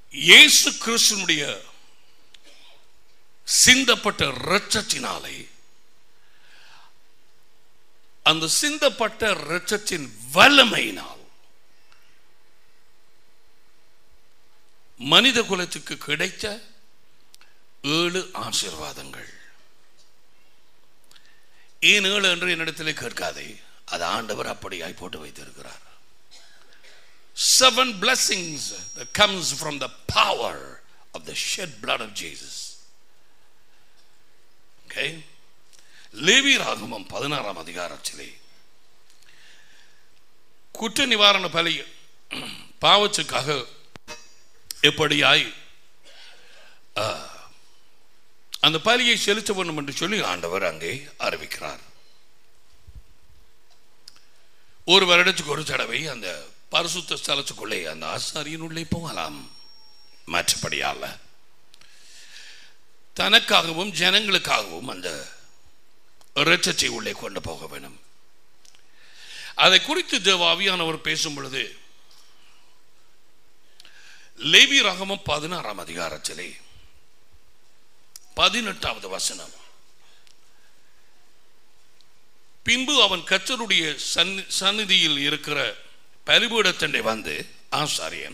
இயேசு கிறிஸ்துனுடைய சிந்தப்பட்ட இரத்தத்தினாலே அந்த சிந்தப்பட்ட இரத்தத்தின் வல்லமையினால் மனித குலத்துக்கு கிடைத்த ஏழு ஆசீர்வாதங்கள் ஏன் ஏழு என்று என்னிடத்திலே கேட்காதே அது ஆண்டவர் அப்படியாய் போட்டு வைத்திருக்கிறார் seven blessings that comes from the power of the shed blood of Jesus. Okay? Levi ராகமம் பதினாறாம் அதிகாரத்திலே குற்ற நிவாரண பலி பாவத்துக்காக எப்படியாய் ஆ, அந்த பலியை செலுத்த வேண்டும் என்று சொல்லி ஆண்டவர் அங்கே அறிவிக்கிறார் ஒரு வருடத்துக்கு ஒரு தடவை அந்த பரிசுத்த ஸ்தலத்துக்குள்ளே அந்த ஆசாரியன் உள்ளே போகலாம் மற்றபடியால தனக்காகவும் ஜனங்களுக்காகவும் அந்த இரட்சத்தை உள்ளே கொண்டு போக வேணும் அதை குறித்து தேவாவியானவர் பேசும் பொழுது லேவி ரகமம் பதினாறாம் அதிகாரத்திலே பதினெட்டாவது வசனம் பின்பு அவன் கர்த்தருடைய சந்நி- சந்நிதியில் இருக்கிற பலிபீடத்தண்டை வந்து ஆசாரியன்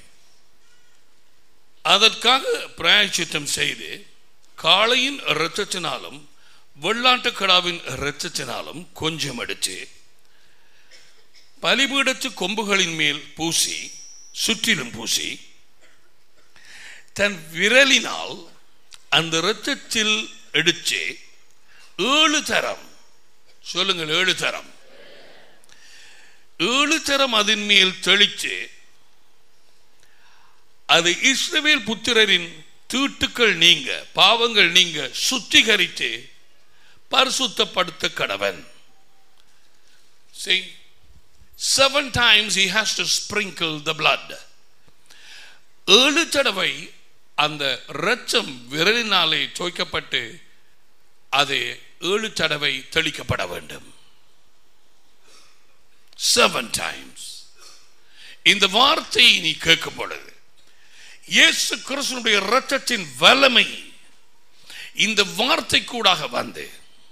அதற்காக பிராயச்சித்தம் செய்து காளையின் இரத்தத்தினாலும் வெள்ளாட்டுக்கடாவின் இரத்தத்தினாலும் கொஞ்சம் எடுத்து பலிபீடத்து கொம்புகளின் மேல் பூசி சுற்றிலும் பூசி தன் விரலினால் அந்த இரத்தத்தில் எடுத்து ஏழு தரம் சொல்லுங்கள் ஏழு தரம் ஏழு தரம் அதன் மேல் தெளித்து அது இஸ்ரவேல் புத்திரரின் தீட்டுக்கள் நீங்க பாவங்கள் நீங்க சுத்திகரித்து பரிசுத்தப்படுத்த கடவன் See, seven times he has to sprinkle the blood. ஏழு தடவை அந்த இரத்தம் விரலினாலே தோய்க்கப்பட்டு அது ஏழு தடவை தெளிக்கப்பட வேண்டும் செவன் டைம்ஸ் இந்த வார்த்தையை நீ கேட்கும் பொழுது இயேசு கிறிஸ்துனுடைய இரத்தத்தின் வல்லமை இந்த வார்த்தை கூடாக வந்து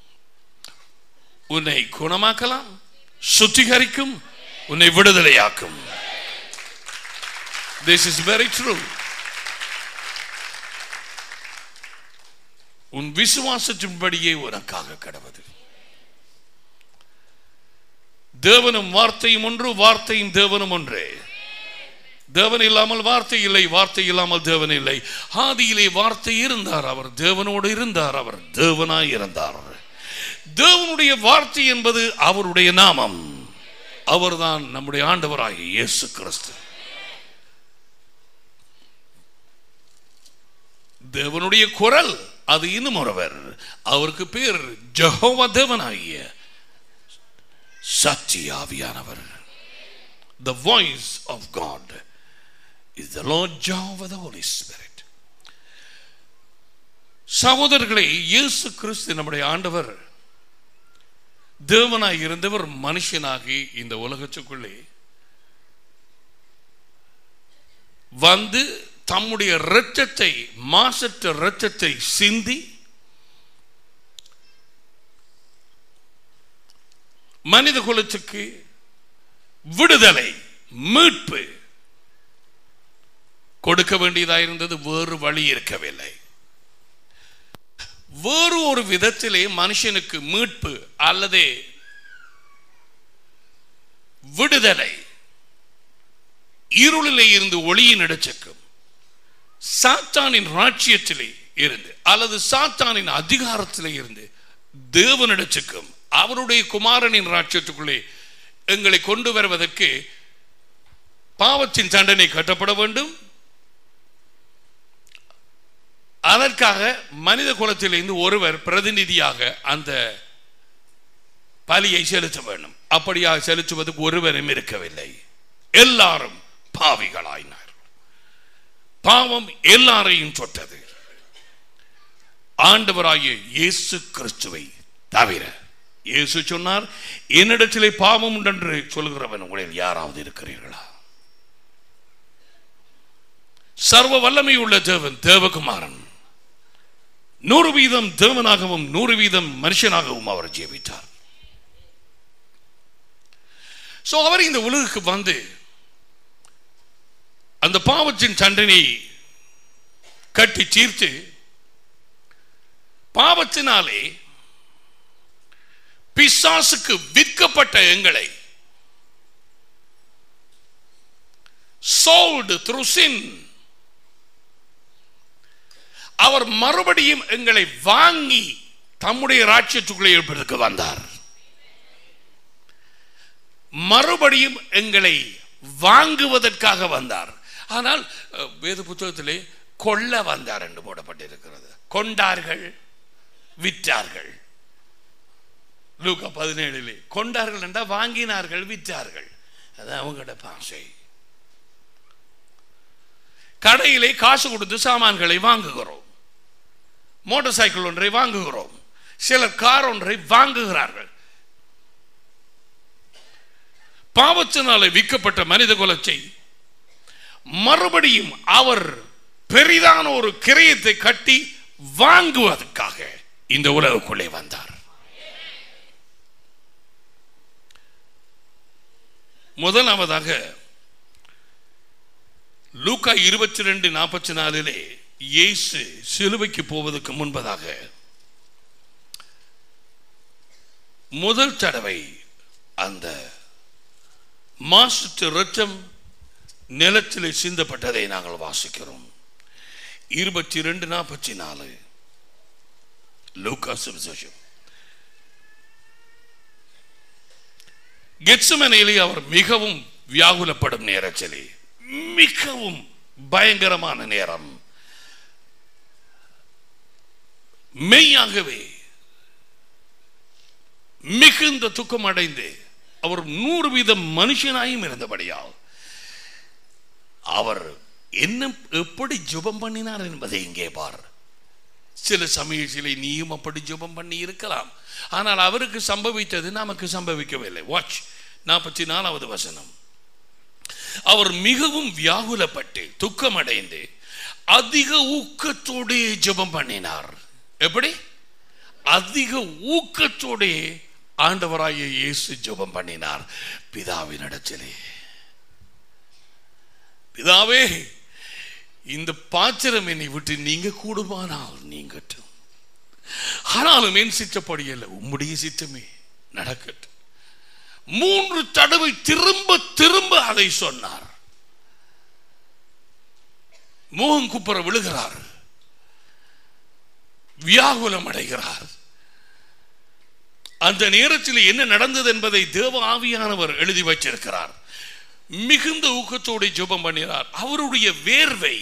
உன்னை குணமாக்கலாம் சுத்திகரிக்கும் உன்னை விடுதலையாக்கும் திஸ் இஸ் வெரி ட்ரூ உன் விசுவாசத்தின்படியே உனக்காக கடவுது தேவனும் வார்த்தையும் ஒன்று வார்த்தையும் தேவனும் ஒன்றே தேவன் இல்லாமல் வார்த்தை இல்லை வார்த்தை இல்லாமல் தேவன் இல்லை ஆதியிலே வார்த்தை இருந்தார் அவர் தேவனோடு இருந்தார் அவர் தேவனாய் இருந்தார் தேவனுடைய வார்த்தை என்பது அவருடைய நாமம் அவர்தான் நம்முடைய ஆண்டவராகிய இயேசு கிறிஸ்து தேவனுடைய குரல் அது இன்னும் ஒருவர் அவருக்கு பேர் ஜெகோவா தேவனாகிய சத்தியாவியானவர் the voice of God is the Lord Jehovah the Holy Spirit சகோதரர்களே இயேசு கிறிஸ்து நம்முடைய ஆண்டவர் தேவனாய் இருந்தவர் மனுஷனாகி இந்த உலகத்துக்குள்ளே வந்து தம்முடைய இரத்தத்தை மாசற்ற இரத்தத்தை சிந்தி மனித குலத்துக்கு விடுதலை மீட்பு கொடுக்க வேண்டியதாயிருந்தது வேறு வழி இருக்கவில்லை வேறு ஒரு விதத்திலே மனுஷனுக்கு மீட்பு அல்லது விடுதலை இருளிலே இருந்து ஒளியின் இடச்சக்கும் சாத்தானின் ராட்சியத்திலே இருந்து அல்லது சாத்தானின் அதிகாரத்திலே இருந்து தேவனிடச்சுக்கும் அவருடைய குமாரனின் ராட்சியத்துக்குள்ளே எங்களை கொண்டு வருவதற்கு பாவத்தின் தண்டனை கட்டப்பட வேண்டும் அதற்காக மனித குலத்திலிருந்து ஒருவர் பிரதிநிதியாக அந்த பலியை செலுத்த வேண்டும் அப்படியாக செலுத்துவதற்கு ஒருவரும் இருக்கவில்லை எல்லாரும் பாவிகளாயினார் பாவம் எல்லாரையும் தொட்டது ஆண்டவராகிய இயேசு கிறிஸ்துவை தவிர இயேசு சொன்னார் என்னிடத்திலே பாவம் உண்டென்று சொல்கிறவன் உங்களில் யாராவது இருக்கிறீர்களா சர்வ வல்லமை உள்ள தேவன் தேவகுமாரன் நூறு வீதம் தேவனாகவும் நூறு வீதம் மனுஷனாகவும் அவர் ஜீவித்தார் சோ அவர் இந்த உலகுக்கு வந்து அந்த பாவத்தின் தண்டனை கட்டி தீர்த்து பாவத்தினாலே பிசாசுக்கு விற்கப்பட்ட எங்களை sold through sin அவர் மறுபடியும் எங்களை வாங்கி தம்முடைய ராட்சியத்துக்குள்ளே இருப்பதற்கு வந்தார் மறுபடியும் எங்களை வாங்குவதற்காக வந்தார் ஆனால் அஹ், வேத புத்தகத்திலே கொல்ல வந்தார் என்று போடப்பட்டிருக்கிறது கொண்டார்கள் விற்றார்கள் லூக்கா பதினேழிலே கொண்டார்கள் என்றால் வாங்கினார்கள் விற்றார்கள் அது அவங்களோட பாஷை கடையிலே காசு கொடுத்து சாமான்களை வாங்குகிறோம் மோட்டார் சைக்கிள் ஒன்றை வாங்குகிறோம் சிலர் கார் ஒன்றை வாங்குகிறார்கள் பாவத்தினாலே விற்கப்பட்ட மனித குலத்தை மறுபடியும் அவர் பெரிதான ஒரு கிரயத்தை கட்டி வாங்குவதற்காக இந்த உலகுக்குள்ளே வந்தார் முதலாவதாக லூக்கா இருபத்தி ரெண்டு நாற்பத்தி நாலிலே இயேசு சிலுவைக்கு போவதற்கு முன்பதாக முதல் தடவை அந்த மாசத்து ரத்தம் நிலத்திலே சிந்தப்பட்டதை நாங்கள் வாசிக்கிறோம் இருபத்தி ரெண்டு நாற்பத்தி நாலு லூக்கா சுவிசேஷம் கெட்சுமனையிலே அவர் மிகவும் வியாகுலப்படும் நேரத்திலே மிகவும் பயங்கரமான நேரம் மெய்யாகவே மிகுந்த துக்கம் அடைந்து அவர் நூறு வீதம் மனுஷனாயும் இருந்தபடியால் அவர் என்ன எப்படி ஜெபம் பண்ணினார் என்பதை இங்கே பார் சில சமயத்திலே நீயும் அப்படி ஜெபம் பண்ணி இருக்கலாம் ஆனால் அவருக்கு சம்பவித்தது நமக்கு சம்பவிக்கவில்லை வாட்ச் நாற்பத்தி நாலாவது வசனம் அவர் மிகவும் வியாகுலப்பட்டு துக்கமடைந்து அதிக ஊக்கத்தோடே ஜெபம் பண்ணினார் எப்படி அதிக ஊக்கத்தோடே ஆண்டவராகிய இயேசு ஜெபம் பண்ணினார் பிதாவினிடத்திலே பிதாவே இந்த பாத்திரம் என்னை விட்டு நீங்க கூடுமானால் நீங்கட்டும் ஆனாலும் என் சித்தப்படி அல்ல உம்முடைய சித்தமே நடக்கட்டும் மூன்று தடவை திரும்ப திரும்ப அதை சொன்னார் மோகம் குப்புற விழுகிறார் வியாகுலம் அடைகிறார் அந்த நேரத்தில் என்ன நடந்தது என்பதை தேவ ஆவியானவர் எழுதி வச்சிருக்கிறார் மிகுந்த ஊக்கத்தோடு ஜெபம் பண்ணினார் அவருடைய வேர்வை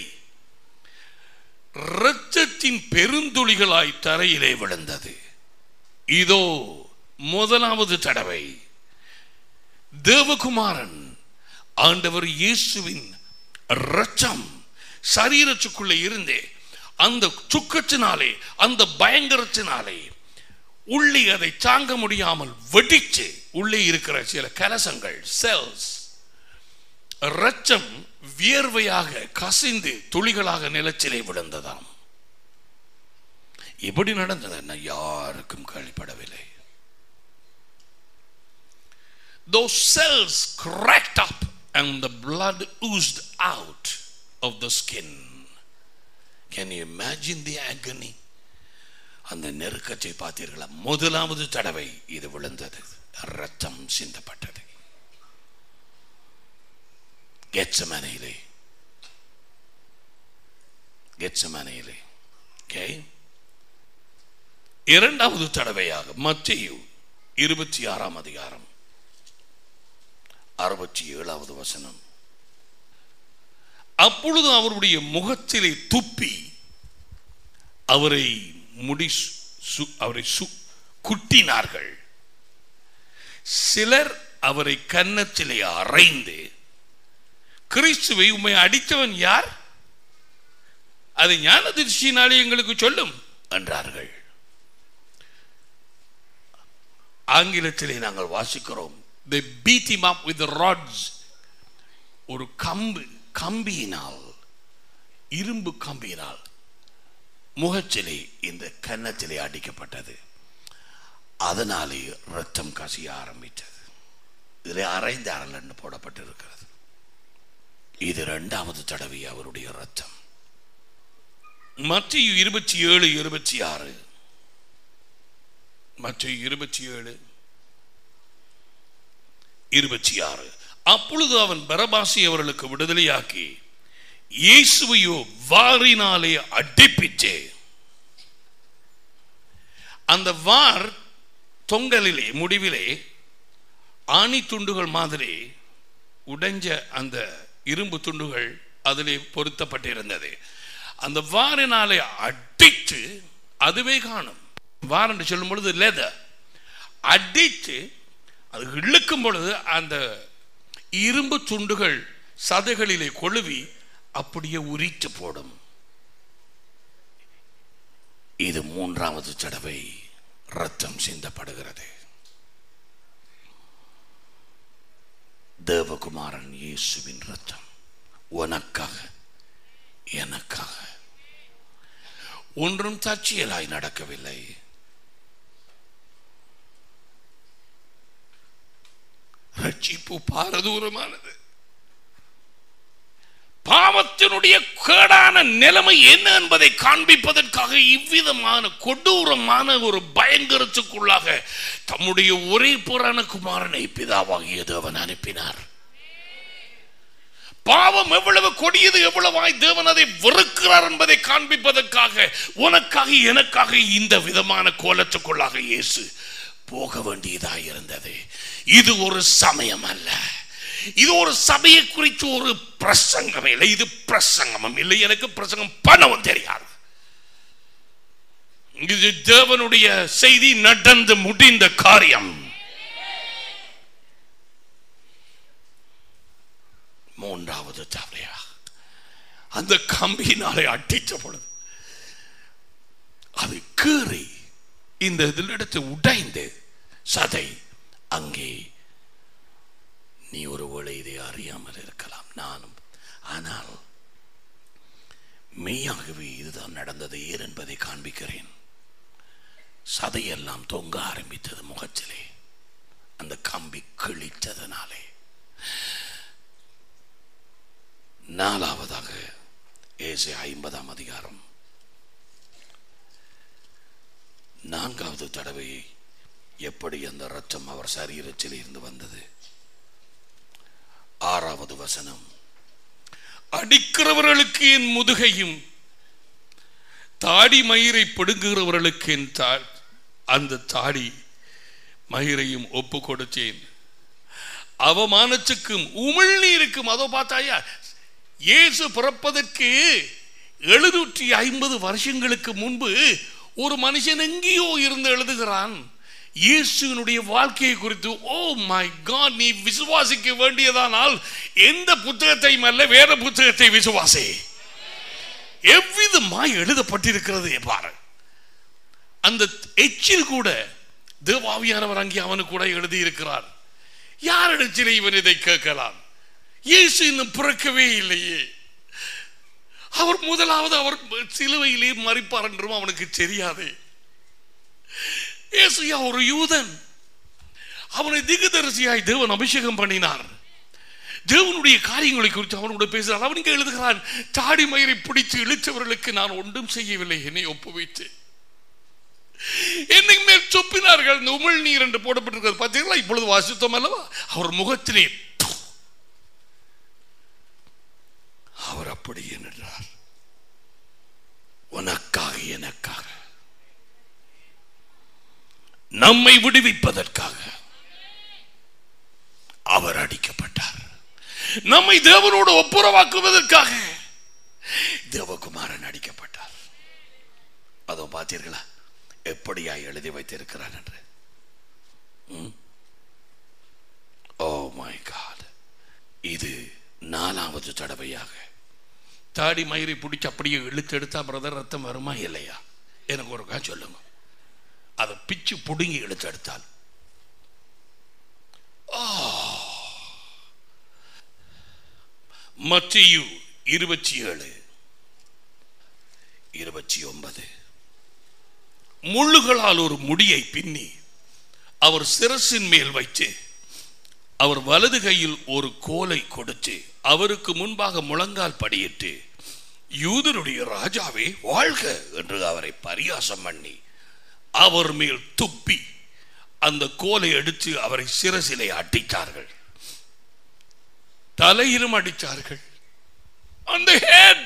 இரத்தத்தின் பெருந்துளிகளாய் தரையிலே விழுந்தது இதோ முதலாவது தடவை தேவகுமாரன் ஆண்டவர் இயேசுவின் இரத்தம் சரீரத்துக்குள்ளே இருந்தே அந்த துக்கத்தினாலே அந்த பயங்கரத்தினாலே உள்ளே அதை தாங்க முடியாமல் வெடிச்சு உள்ளே இருக்கிற சில கலசங்கள் செல்ஸ் இரத்தம் வியர்வையாக கசிந்து துளிகளாக நிலச்சிலே விழுந்ததாம் எப்படி நடந்தது என்ன யாருக்கும் கேள்விப்படவில்லை those cells cracked up and the blood oozed out of the skin can you imagine the agony அந்த நெருக்கத்தை பார்த்தீர்களா முதலாவது தடவை இது விழுந்தது ரத்தம் சிந்தப்பட்டது கெச்சமனையிலே கெச்சமனையிலே ஓகே இரண்டாவது தடவையாக மத்தியு இருபத்தி ஆறாம் அதிகாரம் அறுபத்தி ஏழாவது வசனம் அப்பொழுது அவருடைய முகத்திலே துப்பி அவரை முடி சு- அவரை சு- குட்டினார்கள் சிலர் அவரை கன்னத்திலே அறைந்து கிறிஸ்துவை உண்மை அடித்தவன் யார் அதை ஞான திருஷ்டினாலே எங்களுக்கு சொல்லும் என்றார்கள் ஆங்கிலத்திலே நாங்கள் வாசிக்கிறோம் they beat him up with the rods ஒரு கம்பு கம்பியினால் இரும்பு கம்பியினால் முகச்சிலை இந்த கன்னத்திலே அடிக்கப்பட்டது அதனாலே ரத்தம் கசிய ஆரம்பித்தது இதில் அரைந்த அரலன்னு போடப்பட்டிருக்கிறது இது இரண்டாவது தடவை அவருடைய ரத்தம் மத்திய இருபத்தி ஏழு இருபத்தி ஆறு மத்திய இருபத்தி ஏழு இருபத்தி ஆறு அப்பொழுது அவன் பரபாசி அவர்களுக்கு விடுதலையாக்கி இயேசுவையோ வாரினாலே அடிப்பிச்சே அந்த வார் தொங்கலிலே முடிவிலே ஆணி துண்டுகள் மாதிரி உடைஞ்ச அந்த இரும்பு துண்டுகள் அதிலே பொருத்தப்பட்டிருந்தது அந்த வாரினாலே அடித்து அதுவே காணும் வார் என்று சொல்லும் பொழுது லெதர் அடித்து அது இழுக்கும் பொழுது அந்த இரும்பு துண்டுகள் சதைகளிலே கொழுவி அப்படியே உரித்து போடும் இது மூன்றாவது தடவை ரத்தம் சிந்தப்படுகிறது தேவகுமாரன் இயேசுவின் ரத்தம் உனக்காக எனக்காக ஒன்றும் தற்செயலாய் நடக்கவில்லை ரட்சிப்பு பாரதூரமானது பாவத்தினுடைய கேடான நிலைமை என்ன என்பதை காண்பிப்பதற்காக இவ்விதமான கொடூரமான ஒரு பயங்கரத்துக்குள்ளாக தம்முடைய ஒரே புராண குமாரனை பிதாவாகிய தேவன் அனுப்பினார் பாவம் எவ்வளவு கொடியது எவ்வளவாய் தேவன் அதை வெறுக்கிறார் என்பதை காண்பிப்பதற்காக உனக்காக எனக்காக இந்த விதமான கோலத்துக்குள்ளாக இயேசு போக வேண்டியதாக இருந்தது இது ஒரு சமயம் அல்ல இது ஒரு சபையை குறித்து ஒரு பிரசங்கம் இல்லை இது பிரசங்கமும் இல்லை எனக்கு பிரசங்கம் பண்ணவும் தெரியாது இது தேவனுடைய செய்தி நடந்து முடிந்த காரியம் மூன்றாவது தவறையா அந்த கம்பியினாலே அடித்த பொழுது அது கீறி இந்த இதில் எடுத்து உடைந்து சதை அங்கே நீ ஒருவேளை இதை அறியாமல் இருக்கலாம் நானும் ஆனால் மெய்யாகவே இதுதான் நடந்தது ஏன் என்பதை காண்பிக்கிறேன் சதையெல்லாம் தொங்க ஆரம்பித்தது முகத்திலே அந்த கம்பி கிழித்ததனாலே நாலாவதாக ஏசு ஐம்பதாம் அதிகாரம் நான்காவது தடவை எப்படி அந்த ரத்தம் அவர் சரீரத்தில் இருந்து வந்தது ஆறாவது வசனம் அடிக்கிறவர்களுக்கு என் முதுகையும் தாடி மயிரை பிடுங்குகிறவர்களுக்கு என் தா- அந்த தாடி மயிரையும் ஒப்பு கொடுத்தேன் அவமானத்துக்கும் உமிழ்நீருக்கும் அதோ பார்த்தாயா இயேசு பிறப்பதற்கு எழுநூற்றி ஐம்பது வருஷங்களுக்கு முன்பு ஒரு மனுஷன் எங்கேயோ இருந்து எழுதுகிறான் இயேசுவினுடைய வாழ்க்கையை குறித்து ஓ மை காட் நீ விசுவாசிக்க வேண்டியதானால் எந்த புத்தகத்தையும் அல்ல வேற புத்தகத்தை விசுவாசி எவ்விதமாய் எழுதப்பட்டிருக்கிறது பாரு அந்த எச்சில் கூட தேவாவியானவர் அங்கே அவனுக்கு கூட எழுதியிருக்கிறார் யாரிடத்தில் இவன் இதை கேட்கலாம் இயேசு இன்னும் பிறக்கவே இல்லையே அவர் முதலாவது அவர் சிலுவையிலே மறிப்பார் என்றும் அவனுக்கு தெரியாதே இயேசுயா ஒரு யூதன் அவனை திகுதரிசியாய் தேவன் அபிஷேகம் பண்ணினார் தேவனுடைய காரியங்களை குறித்து அவனோட பேசுகிறார் அவன் இங்கே எழுதுகிறான் தாடி மயிரை பிடித்து இழுத்தவர்களுக்கு நான் ஒன்றும் செய்யவில்லை என்னை ஒப்புவித்து என்னை மேல் சொப்பினார்கள் இந்த உமிழ் நீர் என்று போடப்பட்டிருக்கிறது பார்த்தீங்களா இப்பொழுது வாசித்தோம் அல்லவா அவர் முகத்திலே து. அவர் அப்படியே நின்றார் உனக்காக எனக்காக நம்மை விடுவிப்பதற்காக அவர் அடிக்கப்பட்டார் நம்மை தேவனோடு ஒப்புரவாக்குவதற்காக தேவகுமாரன் அடிக்கப்பட்டார் அதோ பார்த்தீர்களா எப்படியா எழுதி வைத்திருக்கிறார் என்று ஓ மை காட் இது நாலாவது தடவையாக தாடி மயிரை பிடிச்சி அப்படியே இழுத்து எடுத்தா பிரதர் ரத்தம் வருமா இல்லையா எனக்கு ஒரு சொல்லுங்க அதை பிச்சு புடுங்கி இழுத்து எடுத்தால் மத்தியு இருபத்தி ஏழு இருபத்தி ஒன்பது முள்ளுகளால் ஒரு முடியை பின்னி அவர் சிரசின் மேல் வைத்து அவர் வலது கையில் ஒரு கோலை கொடுத்து அவருக்கு முன்பாக முழங்கால் படியிட்டு யூதருடைய ராஜாவே வாழ்க என்று அவரை பரியாசம் பண்ணி அவர் மேல் துப்பி அந்த கோலை எடுத்து அவரை சிரசிலே அடித்தார்கள் தலையிலும் அடித்தார்கள் அந்த ஹெட்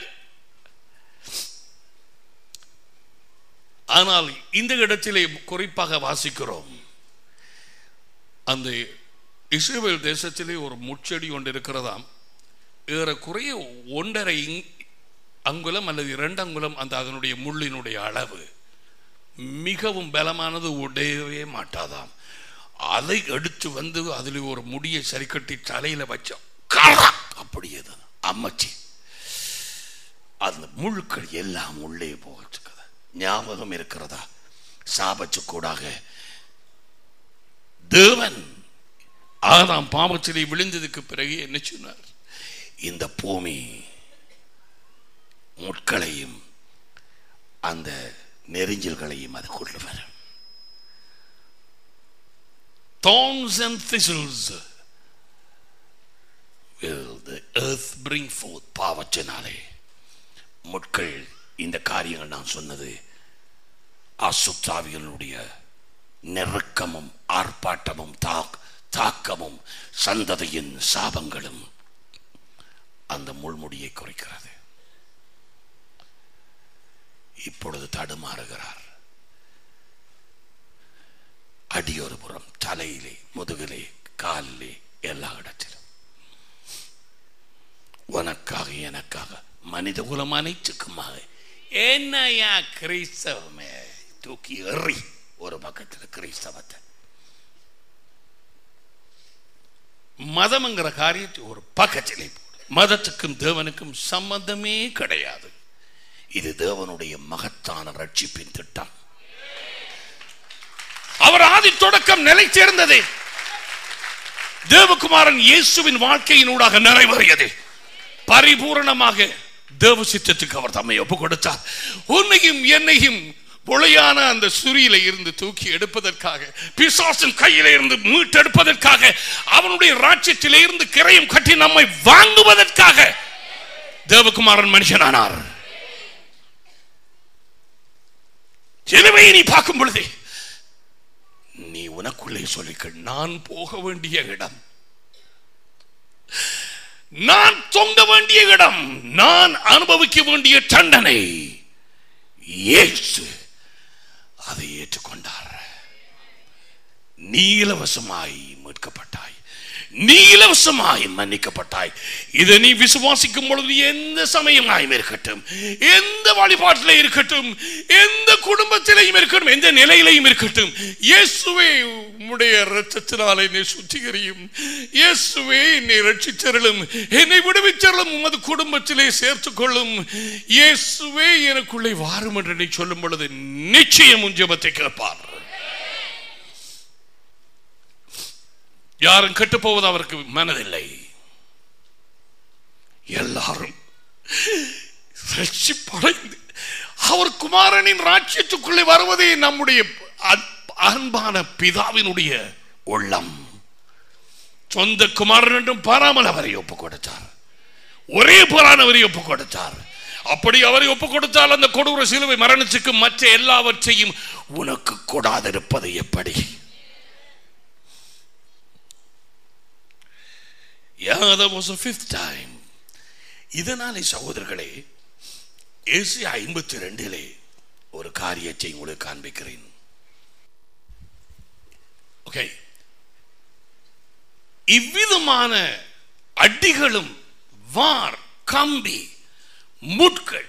ஆனால் இந்த இடத்திலே குறிப்பாக வாசிக்கிறோம் அந்த இஸ்ரேல் தேசத்திலே ஒரு முச்செடி ஒன்று இருக்கிறதாம் ஏறக்குறைய ஒன்றரை இங்- அங்குலம் அல்லது இரண்டு அங்குலம் அந்த அதனுடைய முள்ளினுடைய அளவு மிகவும் பலமானது உடையவே மாட்டாதாம் அதை எடுத்து வந்து அதில் ஒரு முடியை சரி கட்டி தலையில வச்சோம் அப்படியே தான் அம்மச்சி அந்த முழுக்கள் எல்லாம் உள்ளே போகிறதுக்கு ஞாபகம் இருக்கிறதா சாபச்சு கூடாக தேவன் ஆதாம் பாவத்திலே விழுந்ததுக்கு பிறகு என்ன சொன்னார் இந்த பூமி முட்களையும் அந்த நெறிஞ்சல்களையும் அது கொண்டு வரும் thorns and thistles will the earth bring forth பாவத்தினாலே முட்கள் இந்த காரியங்கள் நான் சொன்னது அசுத்தாவிகளுடைய நெருக்கமும் ஆர்ப்பாட்டமும் தாக் தாக்கமும் சந்ததியின் சாபங்களும் அந்த முள்முடியை குறைக்கிறது இப்பொழுது தடுமாறுகிறார் அடியொரு புறம் தலையிலே முதுகிலே காலிலே எல்லா இடத்திலும் உனக்காக எனக்காக மனித குலம் அனைத்துக்குமாக என்னையா கிறிஸ்தவமே தூக்கி எறி ஒரு பக்கத்தில் கிறிஸ்தவத்தை மதம்ங்கிற காரியத்தை ஒரு பக்கத்திலே போடு மதத்துக்கும் தேவனுக்கும் சம்பந்தமே கிடையாது இது தேவனுடைய மகத்தான ரட்சிப்பின் திட்டம் அவர் ஆதி தொடக்கம் நிலை சேர்ந்தது தேவகுமாரன் இயேசுவின் வாழ்க்கையினூடாக நிறைவேறியது பரிபூரணமாக தேவ சித்தத்துக்கு அவர் தம்மை ஒப்பு கொடுத்தார் உன்னையும் என்னையும் பொழையான அந்த சுரியில இருந்து தூக்கி எடுப்பதற்காக பிசாசின் கையில இருந்து மீட்டெடுப்பதற்காக அவனுடைய ராஜ்யத்திலே இருந்து கிரையும் கட்டி நம்மை வாங்குவதற்காக தேவகுமாரன் மனுஷனானார் சிலுவையை நீ பார்க்கும் பொழுது நீ உனக்குள்ளே சொல்லிக்க நான் போக வேண்டிய இடம் நான் தொங்க வேண்டிய இடம் நான் அனுபவிக்க வேண்டிய தண்டனை இயேசு அதை ஏற்றுக்கொண்டார் நீ இலவசமாய் மீட்கப்பட்டாய் நீ இலவசமாய் மன்னிக்கப்பட்டாய் இதை நீ விசுவாசிக்கும் பொழுது எந்த சமயமாயும் இருக்கட்டும் எந்த வழிபாட்டில இருக்கட்டும் எந்த குடும்பத்திலையும் இருக்கட்டும் எந்த நிலையிலையும் இருக்கட்டும் இயேசுவே உம்முடைய இரத்தத்தினால் என்னை சுத்திகரியும் இயேசுவே என்னை ரட்சித்தருளும் என்னை விடுவித்தருளும் உமது குடும்பத்திலே சேர்த்துக் கொள்ளும் இயேசுவே எனக்குள்ளே வாரும் என்று நீ சொல்லும் பொழுது நிச்சயம் உன் ஜெபத்தை கேட்பார் யாரும் கெட்டு போவது அவருக்கு மனதில்லை எல்லாரும் ரட்சிப்படைந்து அவர் குமாரனின் ராஜ்யத்துக்குள்ளே வருவதே நம்முடைய அன்ப- அன்பான பிதாவினுடைய உள்ளம் சொந்த குமாரன் என்றும் பாராமல் அவரை ஒப்பு கொடுத்தார் ஒரே போரானவரை ஒப்பு கொடுத்தார் அப்படி அவரை ஒப்பு கொடுத்தால் அந்த கொடூர சிலுவை மரணத்துக்கு மற்ற எல்லாவற்றையும் உனக்கு கொடாதிருப்பது எப்படி Yeah, that was the fifth time. இதனாலே சகோதரர்களே ஏசி ஐம்பத்தி ரெண்டிலே ஒரு காரியத்தை உங்களுக்கு காண்பிக்கிறேன் ஓகே இவ்விதமான அடிகளும் வார் கம்பி முட்கள்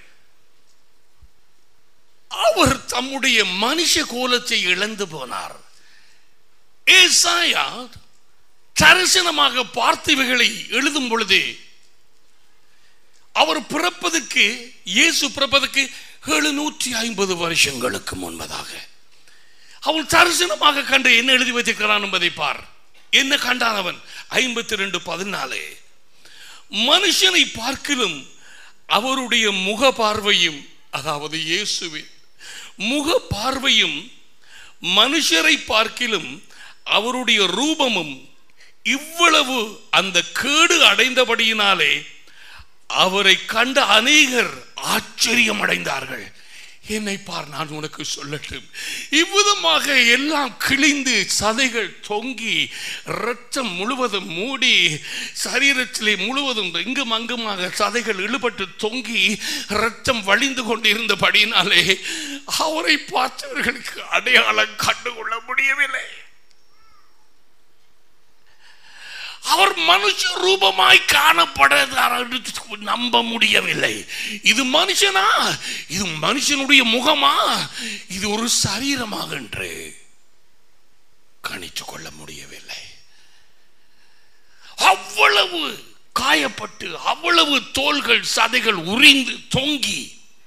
அவர் தம்முடைய மனுஷ கோலத்தை இழந்து போனார் ஏசாயா தரிசனமாக பார்த்தவைகளை எழுதும் பொழுது அவர் பிறப்பதற்கு இயேசு பிறப்பதற்கு எழுநூற்றி ஐம்பது வருஷங்களுக்கு முன்பதாக அவள் தரிசனமாக கண்டு என்ன எழுதி வைத்திருக்கிறான் என்பதை பார் என்ன கண்டான் அவன் ஐம்பத்தி ரெண்டு பதினாலு மனுஷனை பார்க்கிலும் அவருடைய முக பார்வையும் அதாவது இயேசுவின் முக பார்வையும் மனுஷரை பார்க்கிலும் அவருடைய ரூபமும் இவ்வளவு அந்த கேடு அடைந்தபடியினாலே அவரை கண்ட அநேகர் ஆச்சரியம் அடைந்தார்கள் என்னை பார் நான் உனக்கு சொல்லட்டும் இவ்விதமாக எல்லாம் கிழிந்து சதைகள் தொங்கி இரத்தம் முழுவதும் மூடி சரீரத்திலே முழுவதும் இங்கும் அங்குமாக சதைகள் இழுபட்டு தொங்கி இரத்தம் வழிந்து கொண்டிருந்தபடியினாலே அவரை பார்த்தவர்களுக்கு அடையாளம் கண்டுகொள்ள முடியவில்லை அவர் மனுஷ ரூபமாய் காணப்படுறார் என்று நம்ப முடியவில்லை இது மனுஷனா இது மனுஷனுடைய முகமா இது ஒரு சரீரமாக என்று கணித்து கொள்ள முடியவில்லை அவ்வளவு காயப்பட்டு அவ்வளவு தோள்கள் சதைகள் உரிந்து தொங்கி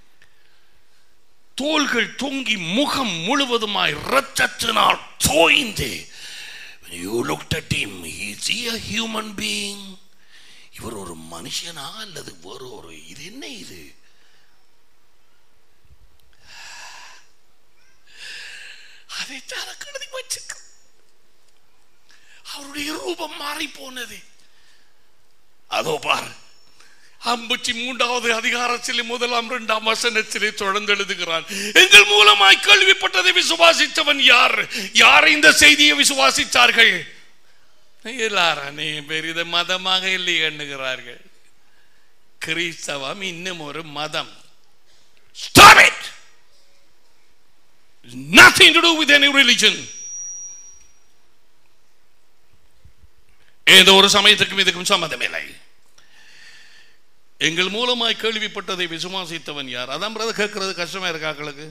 தோள்கள் தொங்கி முகம் முழுவதுமாய் இரத்தத்தினால் தோய்ந்து When you looked at him, is he a human being? இவர் ஒரு மனுஷனா அல்லது வேறு ஒரு இது என்ன இது அதைத்தான் கருதி வச்சிருக்க அவருடைய ரூபம் மாறி போனது அதோ பார் ஐம்பத்தி மூன்றாவது அதிகாரத்திலே முதலாம் இரண்டாம் வசனத்திலே தொடர்ந்து எழுதுகிறான் எங்கள் மூலமாய் கேள்விப்பட்டதை விசுவாசித்தவன் யார் யார் இந்த செய்தியை விசுவாசித்தார்கள் எல்லாரும் பெரித மதமாக இல்லை எண்ணுகிறார்கள் கிறிஸ்தவம் இன்னும் ஒரு மதம் Stop it! Nothing to do with any religion. ஏதோ ஒரு சமயத்துக்கும் இதுக்கும் சம்மதம் இல்லை எங்கள் மூலமாய் கேள்விப்பட்டதை விசுவாசித்தவன் யார் அதான் பிரதர் கேட்கறது கஷ்டமா இருக்காக்களுக்கு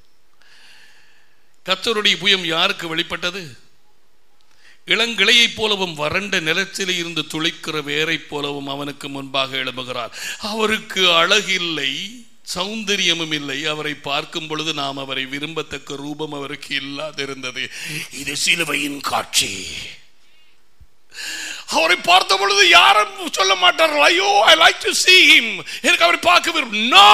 கத்தருடைய புயம் யாருக்கு வெளிப்பட்டது இளங்கிளையைப் போலவும் வறண்ட நிலத்திலே இருந்து துளைக்கிற வேரைப் போலவும் அவனுக்கு முன்பாக எழும்புகிறார் அவருக்கு அழகில்லை சௌந்தரியமும் இல்லை அவரை பார்க்கும் பொழுது நாம் அவரை விரும்பத்தக்க ரூபம் அவருக்கு இல்லாதிருந்தது இது சிலுவையின் காட்சி அவரை பார்த்த பொழுது யாரும் சொல்ல மாட்டார்கள் ஐயோ I like to see him எனக்கு அவரை பார்க்க விரும்பும் நோ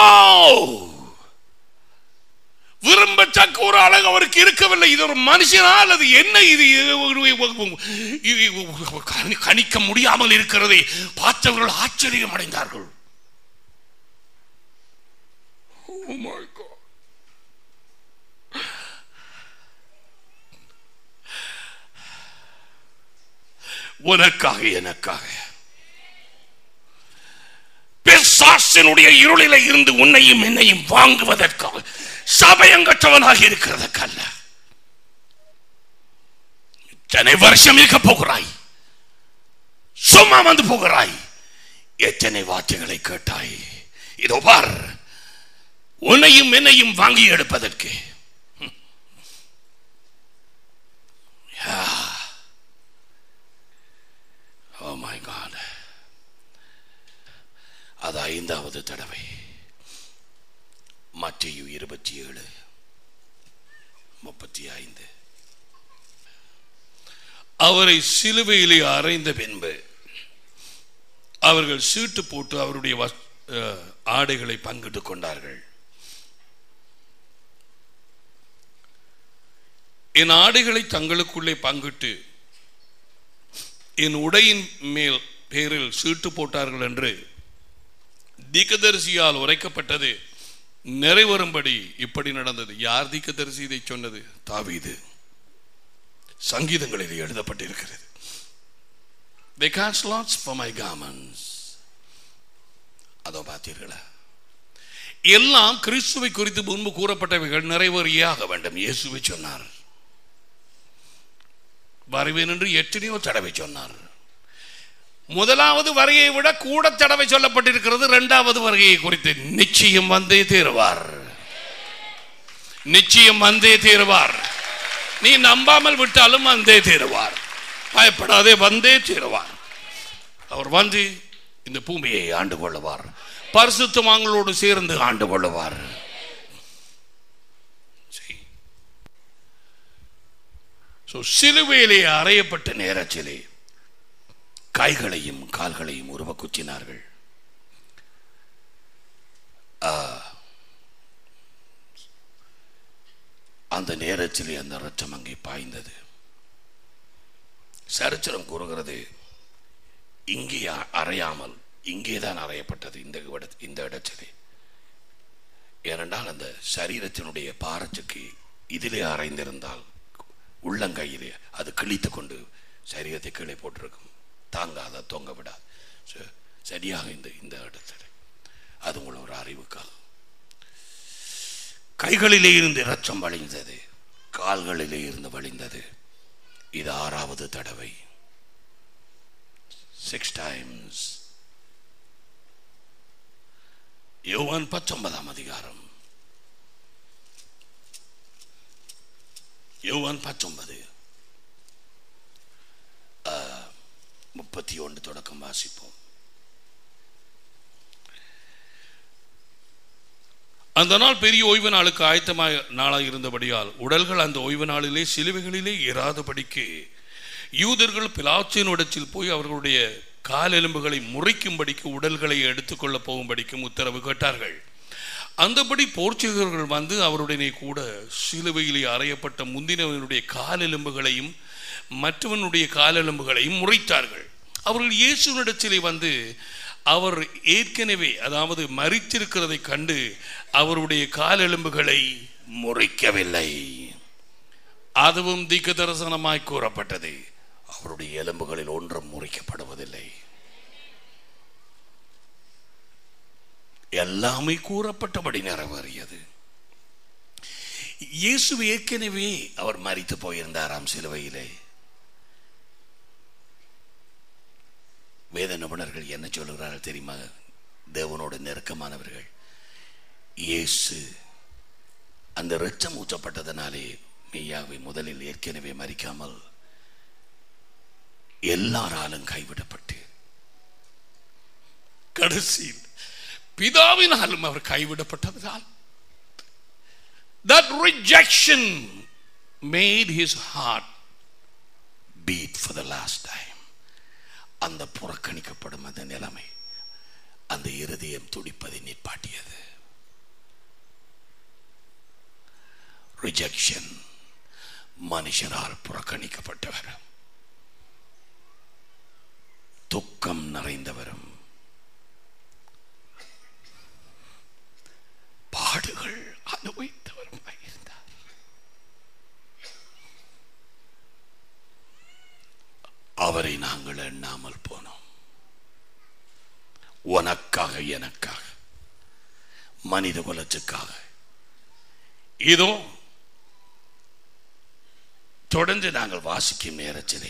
விரும்பத்தக்க ஒரு அழகு அவருக்கு இருக்கவில்லை இது ஒரு மனுஷனா அல்லது என்ன இது கணிக்க முடியாமல் இருக்கிறதை பார்த்தவர்கள் ஆச்சரியம் அடைந்தார்கள் Oh my God. உனக்காக எனக்காக பிசாசினுடைய இருளில இருந்து உன்னையும் என்னையும் வாங்குவதற்காக சபையங்கற்றவனாக இருக்கிறதற்கல்ல எத்தனை வருஷம் இருக்க போகிறாய் சும்மா வந்து போகிறாய் எத்தனை வார்த்தைகளை கேட்டாய் இதோ பார் உன்னையும் என்னையும் வாங்கி எடுப்பதற்கு ஓ மை காட் அது ஐந்தாவது தடவை மத்திய இருபத்தி ஏழு முப்பத்தி ஐந்து அவரை சிலுவையிலே அறைந்த பின்பு அவர்கள் சீட்டு போட்டு அவருடைய வஸ்- அஹ், ஆடைகளை பங்கிட்டுக் கொண்டார்கள் என் ஆடைகளை தங்களுக்குள்ளே பங்கிட்டு என் உடையின் மேல் பேரில் சீட்டு போட்டார்கள் என்று தீக்கதரிசியால் உரைக்கப்பட்டது நிறைவேறும்படி இப்படி நடந்தது யார் தீக்கதரிசி இதை சொன்னது தாவீது சங்கீதங்களில் எழுதப்பட்டிருக்கிறது They cast lots for my garments. அதோ பார்த்தீர்களா எல்லாம் கிறிஸ்துவை குறித்து முன்பு கூறப்பட்டவைகள் நிறைவேறியே ஆக வேண்டும் இயேசுவை சொன்னார் வருவேன் என்று எத்தனையோ தடவை சொன்னார் முதலாவது வருகையை விட கூட தடவை சொல்லப்பட்டிருக்கிறது இரண்டாவது வருகையை குறித்து நிச்சயம் வந்தே தீருவார் நிச்சயம் வந்தே தீருவார் நீ நம்பாமல் விட்டாலும் வந்தே தீருவார் பயப்படாதே வந்தே தீருவார் அவர் வந்து இந்த பூமியை ஆண்டு கொள்ளுவார் பரிசுத்தமாங்களோடு சேர்ந்து ஆண்டு கொள்ளுவார் See? So, சிலுவையிலே அறையப்பட்ட நேரத்திலே கைகளையும் கால்களையும் உருவ குத்தினார்கள் ஆ, அந்த நேரத்திலே அந்த ரத்தம் அங்கே பாய்ந்தது சரித்திரம் கூறுகிறது இங்கே அ- அறையாமல் இங்கேதான் அறையப்பட்டது இந்த இட- இந்த இடத்திலே ஏனென்றால் அந்த சரீரத்தினுடைய பாரத்துக்கு இதிலே அறைந்திருந்தால் உள்ளங்கையிலே அது கிழித்து கொண்டு சரீரத்தை கீழே போட்டிருக்கும் தாங்காத தொங்க விடாது ச- சரியாக இந்த இந்த இடத்துல அது உங்கள் ஒரு அறிவுக்காக கைகளிலே இருந்து இரத்தம் வழிந்தது கால்களிலே இருந்து வழிந்தது இது ஆறாவது தடவை சிக்ஸ் டைம்ஸ் யோவான் பத்தொன்பதாம் அதிகாரம் யோவான் பத்தொன்பது முப்பத்தி ஒன்று தொடக்கம் வாசிப்போம் அந்த நாள் பெரிய ஓய்வு நாளுக்கு ஆயத்தமாக நாளாக இருந்தபடியால் உடல்கள் அந்த ஓய்வு நாளிலே சிலுவைகளிலே இராதபடிக்கு யூதர்கள் பிலாச்சினிடத்தில் போய் அவர்களுடைய கால் எலும்புகளை முறிக்கும்படிக்கு உடல்களை எடுத்துக்கொள்ள போகும்படிக்கும் உத்தரவு கேட்டார்கள் அந்தபடி போர்ச்சுகர்கள் வந்து அவருடனே கூட சிலுவையிலே அறையப்பட்ட முந்தினவனுடைய கால் எலும்புகளையும் மற்றவனுடைய கால் எலும்புகளையும் முறித்தார்கள் அவர்கள் இயேசுவினிடத்திலே வந்து அவர் ஏற்கனவே அதாவது மறித்திருக்கிறதை கண்டு அவருடைய கால் எலும்புகளை முறிக்கவில்லை அதுவும் திக்கு தரிசனமாய் கூறப்பட்டது அவருடைய எலும்புகளில் ஒன்றும் முறிக்கப்படுவதில்லை எல்லாமே கூறப்பட்டபடி நிறைவேறியது இயேசு ஏற்கனவே அவர் மறித்து போயிருந்தாராம் சிலுவையிலே வேத நிபுணர்கள் என்ன சொல்கிறார்கள் தெரியுமா தேவனோடு நெருக்கமானவர்கள் இயேசு அந்த இரத்தம் ஊற்றப்பட்டதனாலே மெய்யாவை முதலில் ஏற்கனவே மறிக்காமல் எல்லாராலும் கைவிடப்பட்டு கடைசியில் பிதாவினாலும் அவர் கைவிடப்பட்டதனால் that rejection made his heart beat for the last time அந்த புறக்கணிக்கப்படும் அந்த நிலைமை அந்த இருதயம் துடிப்பதை நிற்பாட்டியது ரிஜெக்ஷன் மனுஷரால் புறக்கணிக்கப்பட்டவர் துக்கம் நிறைந்தவரும் பாடுகள் அனுபவித்தவருமாய் இருந்தார் அவரை நாங்கள் எண்ணாமல் போனோம் உனக்காக எனக்காக மனித குலத்துக்காக இதோ தொடர்ந்து நாங்கள் வாசிக்கும் நேரத்திலே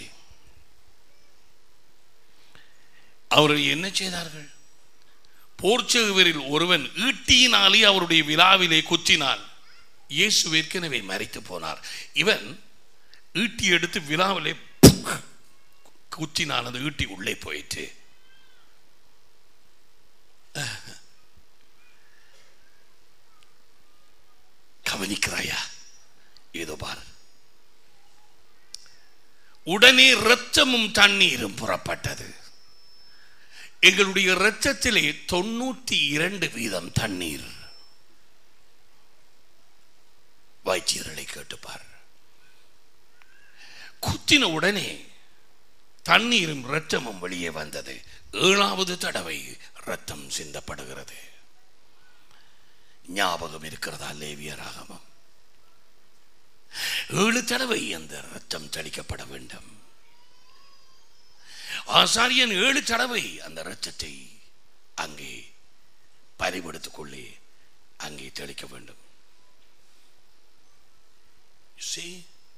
அவர்கள் என்ன செய்தார்கள் போர்ச்செகுவரில் ஒருவன் ஈட்டியினாலே அவருடைய விழாவிலே குத்தினான் இயேசு ஏற்கனவே மறித்து போனார் இவன் ஈட்டி எடுத்து விழாவிலே குத்தினான் அந்த ஈட்டி உள்ளே போயிட்டு கவனிக்கிறாயா ஏதோ பார் உடனே இரத்தமும் தண்ணீரும் புறப்பட்டது எங்களுடைய இரத்தத்திலே தொண்ணூற்றி இரண்டு வீதம் தண்ணீர் வைத்தியர்களை கேட்டுப்பார் குத்தின உடனே தண்ணீரும் இரத்தமும் வெளியே வந்தது ஏழாவது தடவை ரத்தம் சிந்தப்படுகிறது ஞாபகம் இருக்கிறதா லேவியராகமம் ஏழு தடவை அந்த ரத்தம் தெளிக்கப்பட வேண்டும் ஆசாரியன் ஏழு தடவை அந்த ரத்தத்தை அங்கே பறிபடுத்திக் கொள்ளி அங்கே தெளிக்க வேண்டும் See?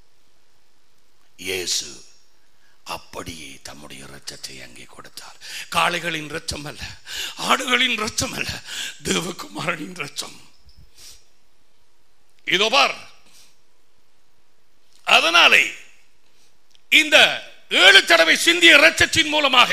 இயேசு அப்படியே தம்முடைய இரத்தத்தை அங்கே கொடுத்தார் காளைகளின் ரத்தம் அல்ல ஆடுகளின் ரத்தம் அல்ல தேவகுமாரனின் ரத்தம் இதோ பார் அதனாலே இந்த ஏழு தடவை சிந்திய இரத்தத்தின் மூலமாக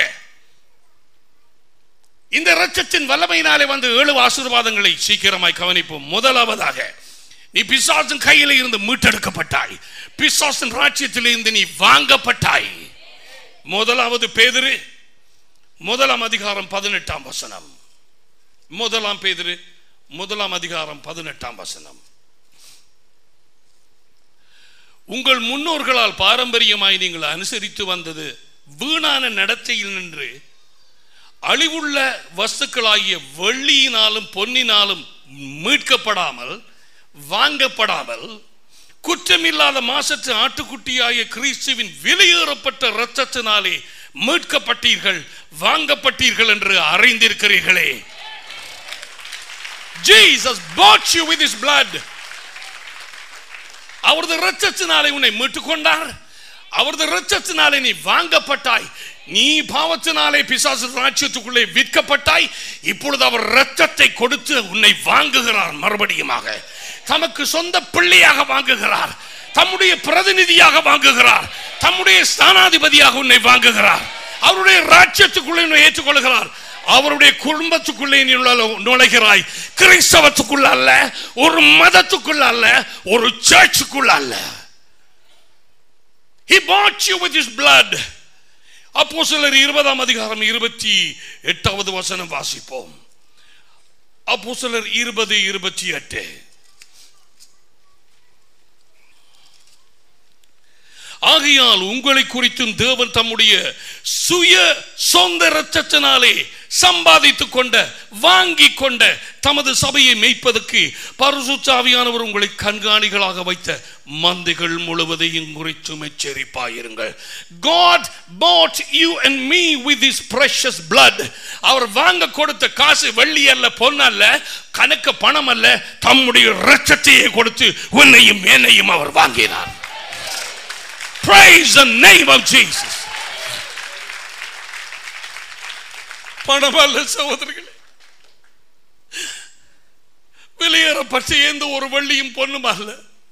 இந்த இரத்தத்தின் வல்லமையினாலே வந்து ஏழு ஆசீர்வாதங்களை சீக்கிரமாய் கவனிப்போம் முதலாவதாக நீ பிசாசின் கையில இருந்து மீட்டெடுக்கப்பட்டாய் பிசாசின் ராஜ்யத்தில் இருந்து நீ வாங்கப்பட்டாய் முதலாவது பேதிரு முதலாம் அதிகாரம் பதினெட்டாம் வசனம் முதலாம் பேதிரு முதலாம் அதிகாரம் பதினெட்டாம் வசனம் உங்கள் முன்னோர்களால் பாரம்பரியமாய் நீங்கள் அனுசரித்து வந்தது வீணான நடத்தையில் நின்று அழிவுள்ள வஸ்துக்களாகிய வெள்ளியினாலும் பொன்னினாலும் மீட்கப்படாமல் வாங்கப்படாமல் குற்றமில்லாத மாசற்ற ஆட்டுக்குட்டியாகிய கிறிஸ்துவின் விலையேறப்பட்ட இரத்தத்தினாலே மீட்கப்பட்டீர்கள் வாங்கப்பட்டீர்கள் என்று அறிந்திருக்கிறீர்களே Jesus bought you with his blood அவரது இரத்தத்தினாலே உன்னை மீட்டுக் கொண்டார் அவரது இரத்தத்தினாலே நீ வாங்கப்பட்டாய் நீ பாவத்தினாலே பிசாசு ராஜ்யத்துக்குள்ளே விற்கப்பட்டாய் இப்பொழுது அவர் இரத்தத்தை கொடுத்து உன்னை வாங்குகிறார் மறுபடியுமாக தமக்கு சொந்த பிள்ளையாக வாங்குகிறார் தம்முடைய பிரதிநிதியாக வாங்குகிறார் தம்முடைய ஸ்தானாதிபதியாக உன்னை வாங்குகிறார் அவருடைய ராஜ்யத்துக்குள்ளே உன்னை ஏற்றுக்கொள்கிறார் அவருடைய குடும்பத்துக்குள்ளே நீ நுழ- நுழைகிறாய் கிறிஸ்தவத்துக்குள்ள அல்ல ஒரு மதத்துக்குள்ள அல்ல ஒரு சர்ச்சுக்குள்ள அல்ல He bought you with his blood. அப்போ சிலர் இருபதாம் அதிகாரம் இருபத்தி எட்டாவது வசனம் வாசிப்போம் அப்போ சிலர் இருபது இருபத்தி எட்டு ஆகையால் உங்களை குறித்தும் தேவன் தம்முடைய சுய சொந்த இரத்தத்தினாலே சம்பாதித்துக் கொண்ட வாங்கி கொண்ட தமது சபையை மேய்ப்பதற்கு பரிசுத்தாவியானவர் உங்களை கண்காணிகளாக வைத்த மந்தைகள் முழுவதையும் குறித்தும் எச்சரிப்பாயிருங்கள் God bought you and me with his precious blood அவர் வாங்க கொடுத்த காசு வெள்ளி அல்ல பொன் அல்ல கணக்கு பணம் அல்ல தம்முடைய இரத்தத்தையே கொடுத்து உன்னையும் என்னையும் அவர் வாங்கினார் Praise the name of Jesus. பணம் அல்ல சகோதரர்களே வெளியேறப்பட்ட எந்த ஒரு வெள்ளியும் பொண்ணும் அல்ல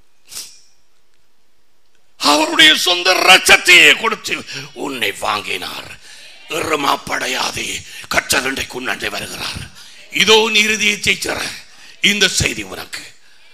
அவருடைய சொந்த ரச்சத்தையே கொடுத்து உன்னை வாங்கினார் எருமாப்படையாதே கற்றகண்டை குன்னண்டை வருகிறார் இதோ நீ இறுதியை தர இந்த செய்தி உனக்கு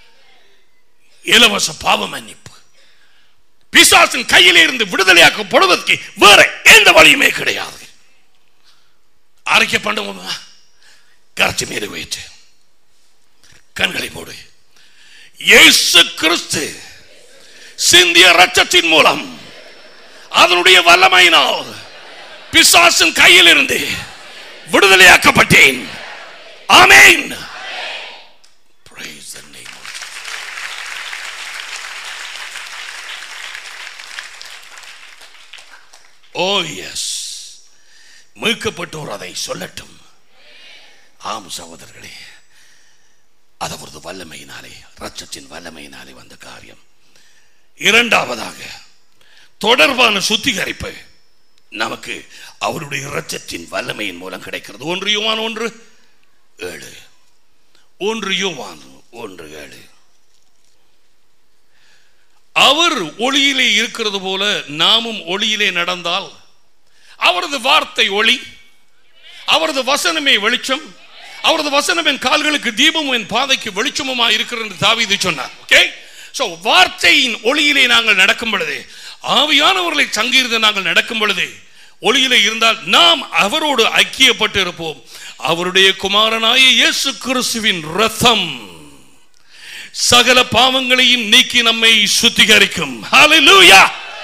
இலவச பாவ மன்னிப்பு பிசாசின் கையிலே இருந்து விடுதலையாக்கப்படுவதற்கு வேற எந்த வழியுமே கிடையாது அறிக்கை பண்ணுவோமா கரைச்சி மீது வைத்து கண்களை மூடு இயேசு கிறிஸ்து சிந்திய ரத்தத்தின் மூலம் அதனுடைய வல்லமையினால் பிசாசின் கையில் இருந்து விடுதலையாக்கப்பட்டேன் ஆமென் Praise the name of oh yes மீட்கப்பட்டோர் அதை சொல்லட்டும் ஆம் சகோதரர்களே அது அவரது வல்லமையினாலே ரத்தத்தின் வல்லமையினாலே வந்த காரியம் இரண்டாவதாக தொடர்பான சுத்திகரிப்பு நமக்கு அவருடைய இரத்தத்தின் வல்லமையின் மூலம் கிடைக்கிறது ஒன்று யோவான் ஒன்று ஏழு ஒன்று யோவான் ஒன்று ஏழு அவர் ஒளியிலே இருக்கிறது போல நாமும் ஒளியிலே நடந்தால் அவரது வார்த்தை ஒளி அவரது வசனமே வெளிச்சம் அவரது வசனம் என் கால்களுக்கு தீபமும் என் பாதைக்கு வெளிச்சமுமா இருக்கிறது என்று தாவீது சொன்னார் ஓகே சோ வார்த்தையின் ஒளியிலே நாங்கள் நடக்கும் பொழுது ஆவியானவர்களை சங்கீர்ந்து நாங்கள் நடக்கும் பொழுது ஒளியிலே இருந்தால் நாம் அவரோடு ஐக்கியப்பட்டு இருப்போம் அவருடைய குமாரனாய இயேசு கிறிஸ்துவின் ரத்தம் சகல பாவங்களையும் நீக்கி நம்மை சுத்திகரிக்கும் Hallelujah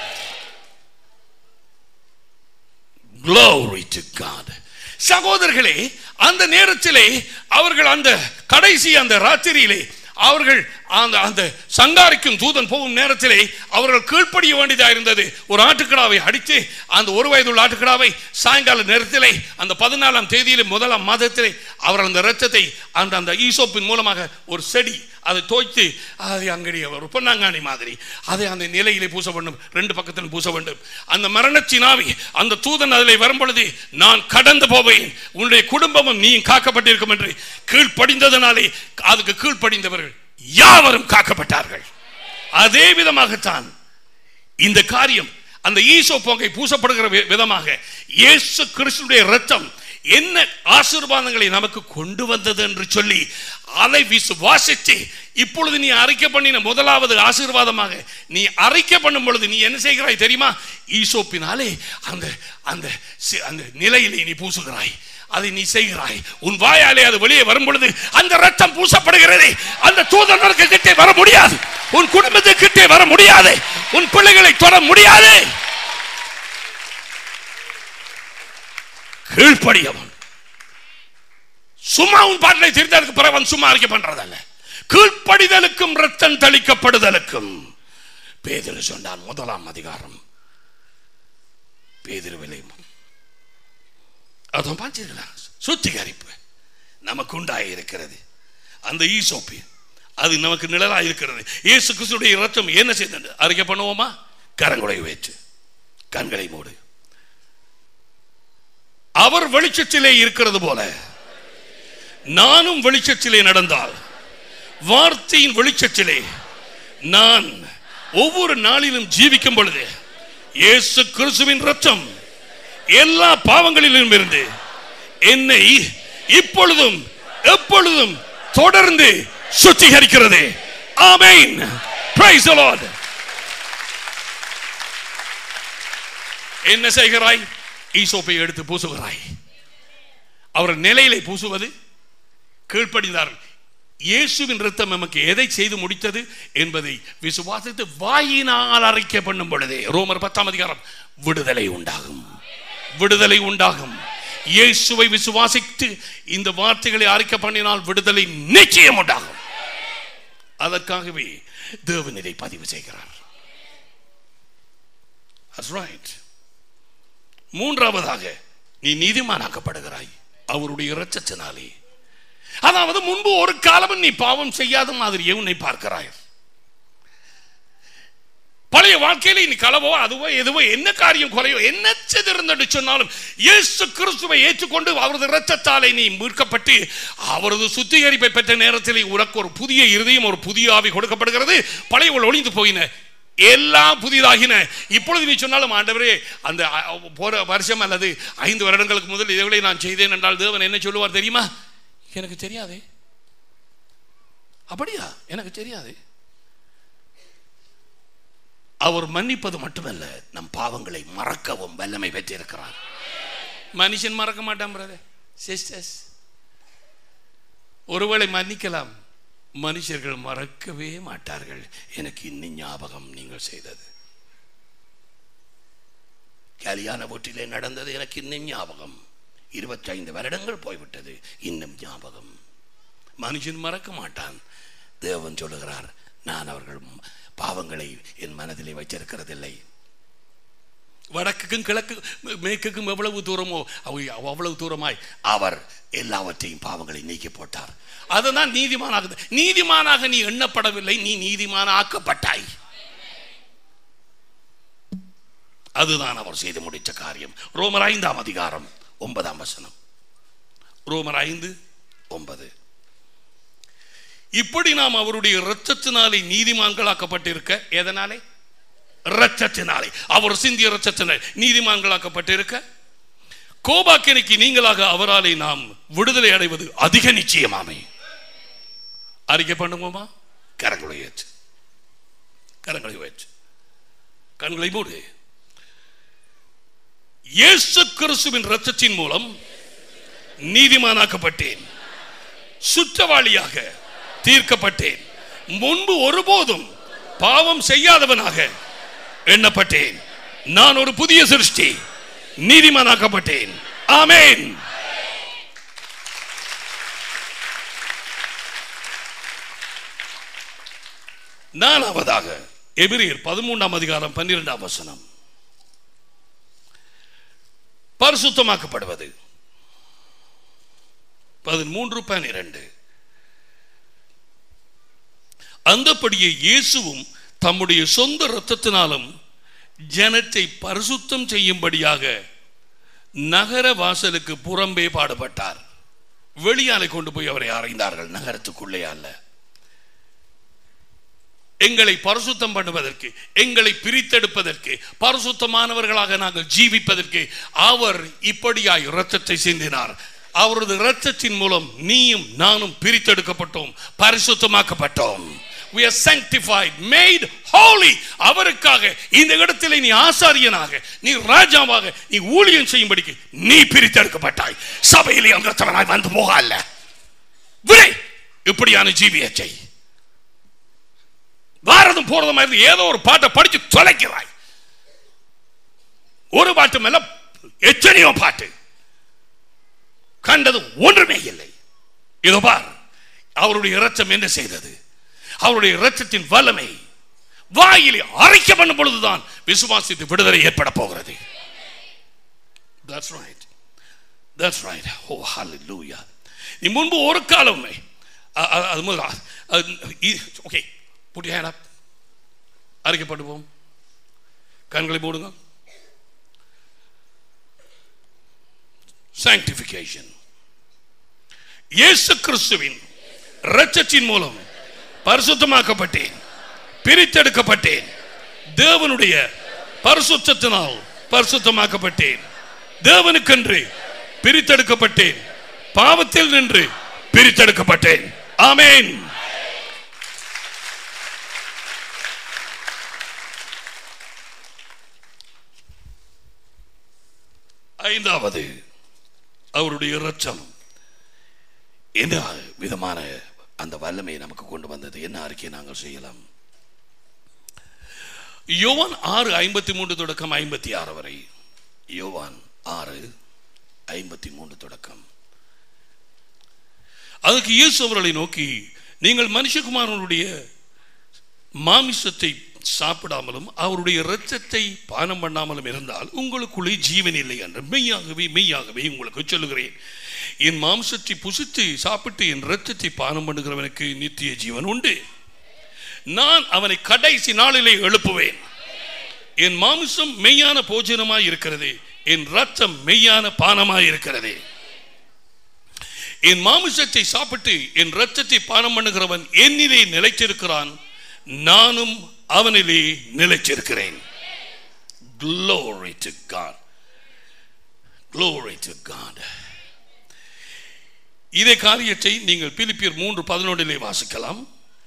Glory to God சகோதரர்களே அந்த நேரத்திலே அவர்கள் அந்த கடைசி அந்த ராத்திரியிலே அவர்கள் அந்த அந்த சங்காரிக்கும் தூதன் போகும் நேரத்திலே அவர்கள் கீழ்ப்படிய வேண்டியதாக இருந்தது ஒரு ஆட்டுக்கடாவை அடித்து அந்த ஒரு வயதுள்ள ஆட்டுக்கடாவை சாயங்கால நேரத்திலே அந்த பதினாலாம் தேதியிலே முதலாம் மாதத்திலே அவர் அந்த இரத்தத்தை அந்த அந்த ஈசோப்பின் மூலமாக ஒரு செடி அதை தோய்த்து அதை அங்கடி ஒரு பொன்னாங்காணி மாதிரி அதை அந்த நிலையிலே பூச வேண்டும் ரெண்டு பக்கத்திலும் பூச வேண்டும் அந்த மரணத்தினாவி அந்த தூதன் அதில் வரும் பொழுது நான் கடந்து போவேன் உன்னுடைய குடும்பமும் நீயும் காக்கப்பட்டிருக்கும் என்று கீழ்ப்படிந்ததனாலே அதுக்கு கீழ்ப்படிந்தவர்கள் யாவரும் காக்கப்பட்டார்கள் அதே விதமாகத்தான் இந்த காரியம் அந்த ஈசோ பொங்கை பூசப்படுகிற வி- விதமாக இயேசு கிறிஸ்துடைய ரத்தம் என்ன ஆசீர்வாதங்களை நமக்கு கொண்டு வந்தது என்று சொல்லி அதை விசுவாசித்து இப்பொழுது நீ அறிக்கை பண்ணின முதலாவது ஆசீர்வாதமாக நீ அறிக்கை பண்ணும் பொழுது நீ என்ன செய்கிறாய் தெரியுமா ஈசோப்பினாலே அந்த அந்த சி- அந்த நிலையிலே நீ பூசுகிறாய் அதை நீ செய்கிறாய் உன் வாயாலே அது வெளியே வரும் பொழுது அந்த ரத்தம் பூசப்படுகிறது அந்த தூதனருக்கு கிட்டே வர முடியாது உன் குடும்பத்துக்கிட்டே வர முடியாது உன் பிள்ளைகளை தொட முடியாது கீழ்ப்படியவன் சும்மா உன் பாட்டிலை திருத்தலுக்கு பிறகு அவன் சும்மா அறிக்கை பண்றதல்ல கீழ்ப்படிதலுக்கும் ரத்தம் தெளிக்கப்படுதலுக்கும் பேதிரு சொன்னான் முதலாம் அதிகாரம் பேதிரு விலை அதான் பார்த்தீர்களா சுத்திகரிப்பு நமக்கு உண்டாகி இருக்கிறது அந்த ஈசோப்பி அது நமக்கு நிழலா இருக்கிறது இயேசு கிறிஸ்துடைய ரத்தம் என்ன செய்தது அறிக்கை பண்ணுவோமா கரங்களை வைத்து கண்களை மூடு அவர் வெளிச்சத்திலே இருக்கிறது போல நானும் வெளிச்சத்திலே நடந்தால் வார்த்தையின் வெளிச்சத்திலே நான் ஒவ்வொரு நாளிலும் ஜீவிக்கும் பொழுது இயேசு கிறிஸ்துவின் ரத்தம் எல்லா பாவங்களிலும் இருந்து என்னை இப்பொழுதும் எப்பொழுதும் தொடர்ந்து சுத்திகரிக்கிறது ஆமென் பிரைஸ் the Lord என்ன செய்கிறாய் ஈசோப்பை எடுத்து பூசுகிறாய் அவர் நிலையிலே பூசுவது கீழ்ப்படிந்தார்கள் இயேசுவின் ரத்தம் நமக்கு எதை செய்து முடித்தது என்பதை விசுவாசித்து வாயினால் அறிக்கை பண்ணும் பொழுதே ரோமர் பத்தாம் அதிகாரம் விடுதலை உண்டாகும் விடுதலை உண்டாகும் இயேசுவை விசுவாசித்து இந்த வார்த்தைகளை அறிக்கை பண்ணினால் விடுதலை நிச்சயம் உண்டாகும் அதற்காகவே தேவன் இதை பதிவு செய்கிறார் That's right. மூன்றாவதாக நீ நீதிமானாக்கப்படுகிறாய் அவருடைய இரட்சத்தினாலே அதாவது முன்பு ஒரு காலமும் நீ பாவம் செய்யாத மாதிரியே உன்னை பார்க்கிறாய் பழைய வாழ்க்கையில நீ களவோ அதுவோ எதுவோ என்ன காரியம் குறையோ என்ன செதிர்ந்து சொன்னாலும் இயேசு கிறிஸ்துவை ஏற்றுக்கொண்டு அவரது இரத்தத்தாலே நீ மீட்கப்பட்டு அவரது சுத்திகரிப்பை பெற்ற நேரத்தில் உனக்கு ஒரு புதிய இருதயம் ஒரு புதிய ஆவி கொடுக்கப்படுகிறது பழைய ஒளிந்து போயின எல்லாம் புதிதாகின இப்பொழுது நீ சொன்னாலும் ஆண்டவரே அந்த அ, போற வருஷம் அல்லது ஐந்து வருடங்களுக்கு முதல் இதுகளை நான் செய்தேன் என்றால் தேவன் என்ன சொல்லுவார் தெரியுமா எனக்கு தெரியாதே அப்படியா எனக்கு தெரியாது அவர் மன்னிப்பது மட்டுமல்ல நம் பாவங்களை மறக்கவும் வல்லமை பெற்றிருக்கிறார் மனுஷன் மறக்க மாட்டான் பிரதர் சிஸ்டர்ஸ் ஒருவேளை மன்னிக்கலாம் மனுஷர்கள் மறக்கவே மாட்டார்கள் எனக்கு இன்னும் ஞாபகம் நீங்கள் செய்தது கல்யாண வீட்டிலே நடந்தது எனக்கு இன்னும் ஞாபகம் இருபத்தைந்து வருடங்கள் போய்விட்டது இன்னும் ஞாபகம் மனுஷன் மறக்க மாட்டான் தேவன் சொல்லுகிறார் நான் அவர்கள் பாவங்களை என் மனதிலே வைத்திருக்கிறதில்லை வடக்குக்கும் கிழக்கு மேற்குக்கும் எவ்வளவு தூரமோ அவை- அவ்வளவு தூரமாய் அவர் எல்லாவற்றையும் பாவங்களை நீக்கி போட்டார் அதுதான் நீதிமானாகுது நீதிமானாக நீ எண்ணப்படவில்லை நீ நீதிமான ஆக்கப்பட்டாய் அதுதான் அவர் செய்து முடித்த காரியம் ரோமர் ஐந்தாம் அதிகாரம் ஒன்பதாம் வசனம் ரோமர் ஐந்து ஒன்பது இப்படி நாம் அவருடைய இரத்தத்தினாலே நீதிமான்களாக்கப்பட்டிருக்க எதனாலே இரத்தத்தினாலே அவர் சிந்திய இரத்தத்தினால் நீதிமான்களாக்கப்பட்டிருக்க கோபாக்கினைக்கு நீங்களாக அவராலே நாம் விடுதலை அடைவது அதிக நிச்சயமாமே அறிக்கை பண்ணுவோமா கரங்களை வச்சு கரங்களை வச்சு கண்களை மூடு இயேசு கிறிஸ்துவின் இரத்தத்தின் மூலம் நீதிமானாக்கப்பட்டேன் சுற்றவாளியாக தீர்க்கப்பட்டேன் முன்பு ஒருபோதும் பாவம் செய்யாதவனாக எண்ணப்பட்டேன் நான் ஒரு புதிய சிருஷ்டி நீதிமானாக்கப்பட்டேன் ஆமென் நாலாவதாக எபிரியர் பதிமூன்றாம் அதிகாரம் பன்னிரெண்டாம் வசனம் பரிசுத்தமாக்கப்படுவது பதிமூன்று பன்னிரண்டு அந்தப்படியே இயேசுவும் தம்முடைய சொந்த இரத்தத்தினாலும் ஜனத்தை பரிசுத்தம் செய்யும்படியாக நகர வாசலுக்கு புறம்பே பாடுபட்டார் வெளியாலே கொண்டு போய் அவரை அறைந்தார்கள் நகரத்துக்குள்ளே அல்ல எங்களை பரிசுத்தம் பண்ணுவதற்கு எங்களை பிரித்தெடுப்பதற்கு பரிசுத்தமானவர்களாக நாங்கள் ஜீவிப்பதற்கு அவர் இப்படியாய் இரத்தத்தை சிந்தினார் அவரது இரத்தத்தின் மூலம் நீயும் நானும் பிரித்தெடுக்கப்பட்டோம் பரிசுத்தமாக்கப்பட்டோம் we are sanctified made holy அவருக்காக இந்த இடத்திலே நீ ஆசாரியனாக நீ ராஜாவாக நீ ஊழியம் செய்யும்படிக்கு நீ பிரித்தெடுக்கப்பட்டாய் சபையிலே அங்கத்தவனாய் வந்து போக அல்ல விரை இப்படியான ஜீவியத்தை வாரதும் போறதும் மாதிரி ஏதோ ஒரு பாட்டை படிச்சு தொலைக்கிறாய் ஒரு பாட்டு மேல எத்தனையோ பாட்டு கண்டது ஒன்றுமே இல்லை இதோ பார் அவருடைய இரத்தம் என்ன செய்தது அவருடைய இரத்தத்தின் வல்லமை வாயிலே அரைக்க பண்ணும் பொழுதுதான் விசுவாசித்து விடுதலை ஏற்பட போகிறது That's right. That's right. Oh, hallelujah. நீ முன்பு ஒரு காலமே அ- அ- அது முதல் ஓகே புட் ஹேண்ட் அப் அறிக்கைப்படுவோம் கண்களை மூடுங்க sanctification இயேசு கிறிஸ்துவின் இரத்தத்தின் மூலம் பரிசுத்தமாக்கப்பட்டேன் பிரித்தெடுக்கப்பட்டேன் தேவனுடைய பரிசுத்தத்தினால் பரிசுத்தமாக்கப்பட்டேன் தேவனுக்கென்று பிரித்தெடுக்கப்பட்டேன் பாவத்தில் நின்று பிரித்தெடுக்கப்பட்டேன் ஆமென் ஐந்தாவது அவருடைய இரத்தம் என்ன விதமான அந்த வல்லமை நமக்கு கொண்டு வந்தது என்ன அறிக்கை நாங்கள் செய்யலாம் யோவான் ஆறு ஐம்பத்தி மூன்று தொடக்கம் ஐம்பத்தி ஆறு வரை யோவான் ஆறு ஐம்பத்தி மூன்று தொடக்கம் அதுக்கு இயேசு அவர்களை நோக்கி நீங்கள் மனுஷகுமாரனுடைய மாமிசத்தை சாப்பிடாமலும் அவருடைய இரத்தத்தை பானம் பண்ணாமலும் இருந்தால் உங்களுக்குள்ளே ஜீவன் இல்லை என்று மெய்யாகவே மெய்யாகவே உங்களுக்கு சொல்லுகிறேன் என் மாம்சத்தை புசித்து சாப்பிட்டு என் இரத்தத்தை பானம் பண்ணுகிறவனுக்கு நித்திய ஜீவன் உண்டு நான் அவனை கடைசி நாளிலே எழுப்புவேன் என் மாமிசம் மெய்யான போஜனமாய் இருக்கிறது என் ரத்தம் மெய்யான பானமாய் இருக்கிறது என் மாமிசத்தை சாப்பிட்டு என் ரத்தத்தை பானம் பண்ணுகிறவன் என்னிலே நிலைத்திருக்கிறான் நானும் அவனிலே நிலைத்திருக்கிறேன் Glory to God. Glory to God. இதே காரியத்தை நீங்கள் பிலிப்பியர் மூன்று பதினொன்றிலே வாசிக்கலாம்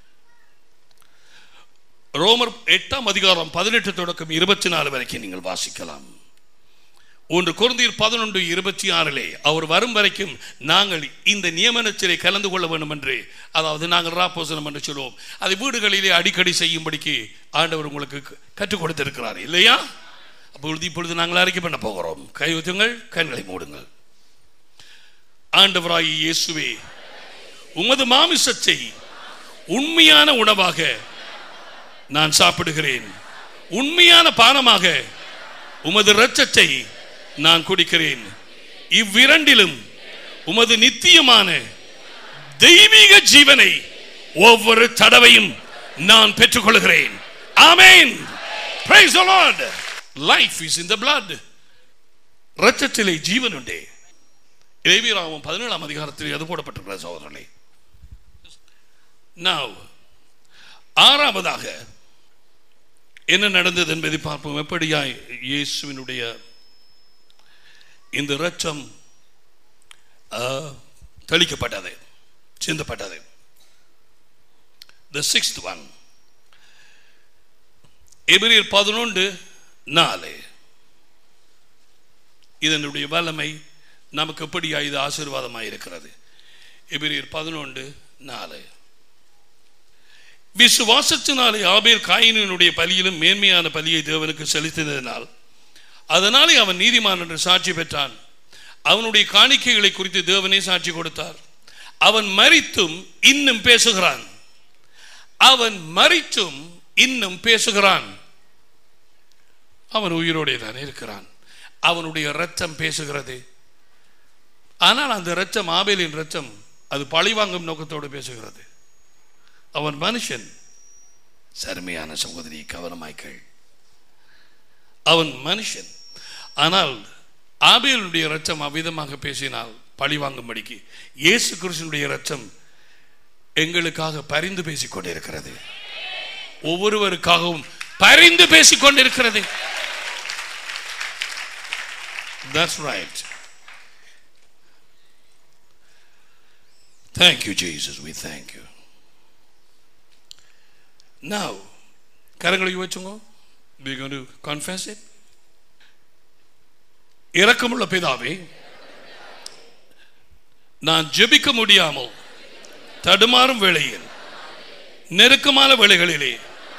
ரோமர் எட்டாம் அதிகாரம் பதினெட்டு தொடக்கம் இருபத்தி நாலு வரைக்கும் நீங்கள் வாசிக்கலாம் ஒன்று குருந்தீர் பதினொன்று இருபத்தி ஆறிலே அவர் வரும் வரைக்கும் நாங்கள் இந்த நியமனத்திலே கலந்து கொள்ள வேண்டும் என்று அதாவது நாங்கள் ராப்போசனம் என்று சொல்லுவோம் அதை வீடுகளிலே அடிக்கடி செய்யும்படிக்கு ஆண்டவர் உங்களுக்கு க- கற்றுக் கொடுத்திருக்கிறார் இல்லையா அப்பொழுது இப்பொழுது நாங்கள் அறிக்கை பண்ண போகிறோம் கை ஊத்துங்கள் கண்களை மூடுங்கள் ஆண்டவராகி இயேசுவே உமது மாமிசத்தை உண்மையான உணவாக நான் சாப்பிடுகிறேன் உண்மையான பானமாக உமது இரத்தத்தை நான் குடிக்கிறேன் இவ்விரண்டிலும் உமது நித்தியமான தெய்வீக ஜீவனை ஒவ்வொரு தடவையும் நான் பெற்றுக்கொள்கிறேன் ஆமென் praise the lord life is in the blood இரத்தத்திலே ஜீவன் உண்டே இறைவீராமம் பதினேழாம் அதிகாரத்தில் எது போடப்பட்டிருக்கிறது சகோதரர்களே now ஆறாவதாக என்ன நடந்தது என்பதை பார்ப்போம் எப்படியாய் இயேசுவினுடைய இந்த இரத்தம் ஆ, தெளிக்கப்பட்டது சிந்தப்பட்டது the sixth one எபிரியர் பதினொன்று நாலு இதனுடைய வல்லமை நமக்கு எப்படியா இது ஆசீர்வாதமாக இருக்கிறது எபிரியர் பதினொன்று நாலு விசுவாசத்தினாலே ஆபேல் காயினுடைய பலியிலும் மேன்மையான பலியை தேவனுக்கு செலுத்தினதினால் அதனாலே அவன் நீதிமான் என்று சாட்சி பெற்றான் அவனுடைய காணிக்கைகளை குறித்து தேவனே சாட்சி கொடுத்தார் அவன் மரித்தும் இன்னும் பேசுகிறான் அவன் மரித்தும் இன்னும் பேசுகிறான் அவன் உயிரோடே தானே இருக்கிறான் அவனுடைய இரத்தம் பேசுகிறது ஆனால் அந்த இரத்தம் ஆபேலின் இரத்தம் அது பழிவாங்கும் நோக்கத்தோடு பேசுகிறது அவன் மனுஷன் சருமையான சகோதரி கவனமாய்கள் அவன் மனுஷன் ஆனால் ஆபேலுடைய இரத்தம் அவ்விதமாக பேசினால் பழி வாங்கும்படிக்கு இயேசு கிறிஸ்தனுடைய இரத்தம் எங்களுக்காக பரிந்து பேசிக் கொண்டிருக்கிறது ஒவ்வொருவருக்காகவும் பரிந்து பேசிக் கொண்டிருக்கிறது That's right. Thank you, Jesus. We thank you. Now, கரங்களை வச்சுங்க we going to confess it இரக்கமுள்ள பிதாவே நான் ஜெபிக்க முடியாமல் தடுமாறும் வேளையில் நெருக்கமான வேளைகளிலே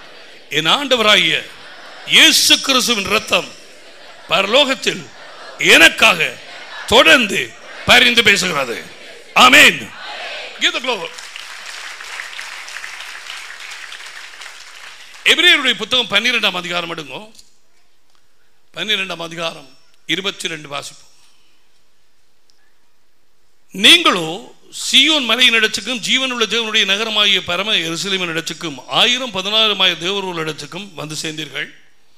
என் ஆண்டவராகிய இயேசு கிறிஸ்துவின் ரத்தம் பரலோகத்தில் எனக்காக தொடர்ந்து பரிந்து பேசுகிறது ஆமென் Give the glory. எபிரேயருடைய புத்தகம் பன்னிரெண்டாம் அதிகாரம் எடுங்க பன்னிரெண்டாம் அதிகாரம் இருபத்தி ரெண்டு வாசிப்போம் நீங்களோ சியோன் மலையின் இடத்துக்கும் ஜீவனுள்ள தேவனுடைய நகரமாகிய பரம எருசலேமின் இடத்துக்கும் ஆயிரம் பதினாயிரமாய தேவருள்ள இடத்துக்கும் வந்து சேர்ந்தீர்கள்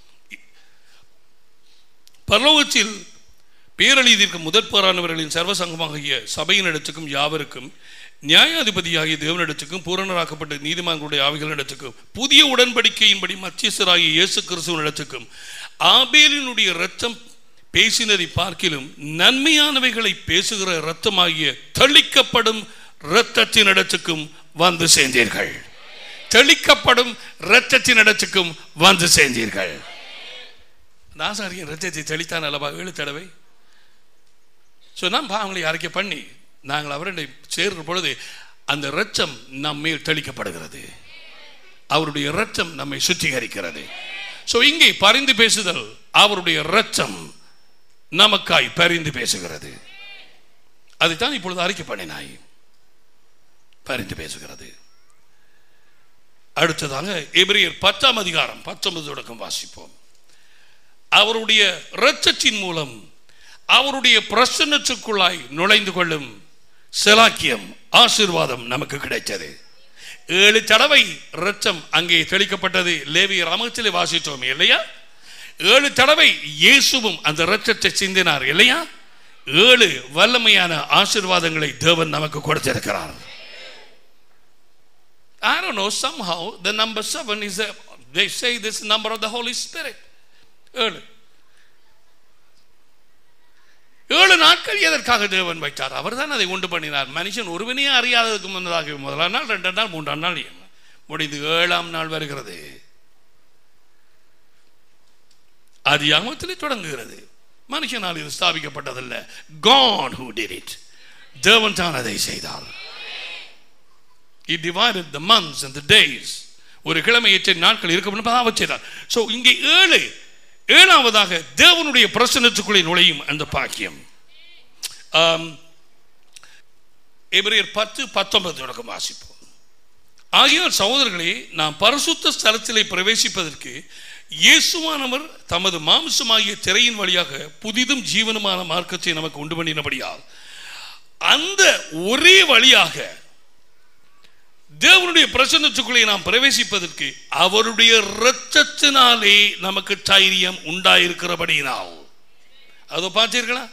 பரலோகத்தில் பேரழிதிற்கு முதற்போரானவர்களின் சர்வசங்கமாகிய சபையின் இடத்துக்கும் யாவருக்கும் நியாயாதிபதியாகிய தேவனிடத்துக்கும் பூரணராக்கப்பட்ட நீதிமான்களுடைய ஆவிகளிடத்துக்கும் புதிய உடன்படிக்கையின்படி மத்தியஸ்தராகிய இயேசு கிறிஸ்துவின் இடத்துக்கும் ஆபேலினுடைய இரத்தம் பேசினதை பார்க்கிலும் நன்மையானவைகளை பேசுகிற இரத்தமாகிய தெளிக்கப்படும் இரத்தத்தின் இடத்துக்கும் வந்து சேர்ந்தீர்கள் தெளிக்கப்படும் இரத்தத்தின் இடத்துக்கும் வந்து சேர்ந்தீர்கள் நாசாரியின் ரத்தத்தை தெளித்தான் அல்லவா ஏழு தடவை ஸோ நாம் பாவங்களை அறிக்கை பண்ணி நாங்கள் அவருடைய சேர்க்கிற பொழுது அந்த இரத்தம் நம் மேல் தெளிக்கப்படுகிறது அவருடைய இரத்தம் நம்மை சுத்திகரிக்கிறது ஸோ இங்கே பரிந்து பேசுதல் அவருடைய இரத்தம் நமக்காய் பரிந்து பேசுகிறது அதைத்தான் இப்பொழுது அறிக்கை பண்ணினாய் பரிந்து பேசுகிறது அடுத்ததாக எபிரியர் பத்தாம் அதிகாரம் பத்தொன்பது தொடக்கம் வாசிப்போம் அவருடைய இரத்தத்தின் மூலம் அவருடைய பிரசன்னத்துக்குள்ளாய் நுழைந்து கொள்ளும் செலாக்கியம் ஆசீர்வாதம் நமக்கு கிடைத்தது ஏழு தடவை இரத்தம் அங்கே தெளிக்கப்பட்டது லேவி ராமத்திலே வாசித்தோம் இல்லையா ஏழு தடவை இயேசுவும் அந்த இரத்தத்தை சிந்தினார் இல்லையா ஏழு வல்லமையான ஆசீர்வாதங்களை தேவன் நமக்கு கொடுத்திருக்கிறார் I don't know, somehow the number seven is a, they say this number of the Holy Spirit. ஏழு ஏழு நாட்கள் எதற்காக தேவன் வைத்தார் அவர் தான் அதை உண்டு பண்ணினார் மனுஷன் ஒருவனே அறியாததுக்கு முன்னதாக முதலாம் நாள் ரெண்டாம் நாள் மூன்றாம் நாள் முடிந்து ஏழாம் நாள் வருகிறது அது யாமத்திலே தொடங்குகிறது மனுஷனால் இது ஸ்தாபிக்கப்பட்டதல்ல God who did it தேவன் தான் அதை செய்தார் He divided the months and the days ஒரு கிழமை எத்தனை நாட்கள் இருக்க அவர் செய்தார் ஸோ இங்கே ஏழு ஏழாவதாக தேவனுடைய பிரசனத்துக்குள்ளே நுழையும் அந்த பாக்கியம் ஆம், எபிரேயர் பத்து பத்தொன்பது தொடக்கம் வாசிப்போம் ஆகியோர் சகோதரர்களே நாம் பரிசுத்த ஸ்தலத்திலே பிரவேசிப்பதற்கு இயேசுவானவர் தமது மாம்சமாகிய திரையின் வழியாக புதிதும் ஜீவனுமான மார்க்கத்தை நமக்கு உண்டு பண்ணினபடியால் அந்த ஒரே வழியாக தேவனுடைய பிரசன்னத்துக்குள்ளே நாம் பிரவேசிப்பதற்கு அவருடைய இரத்தத்தினாலே நமக்கு தைரியம் உண்டாயிருக்கிறபடியினால் அதோ பார்த்தீர்களா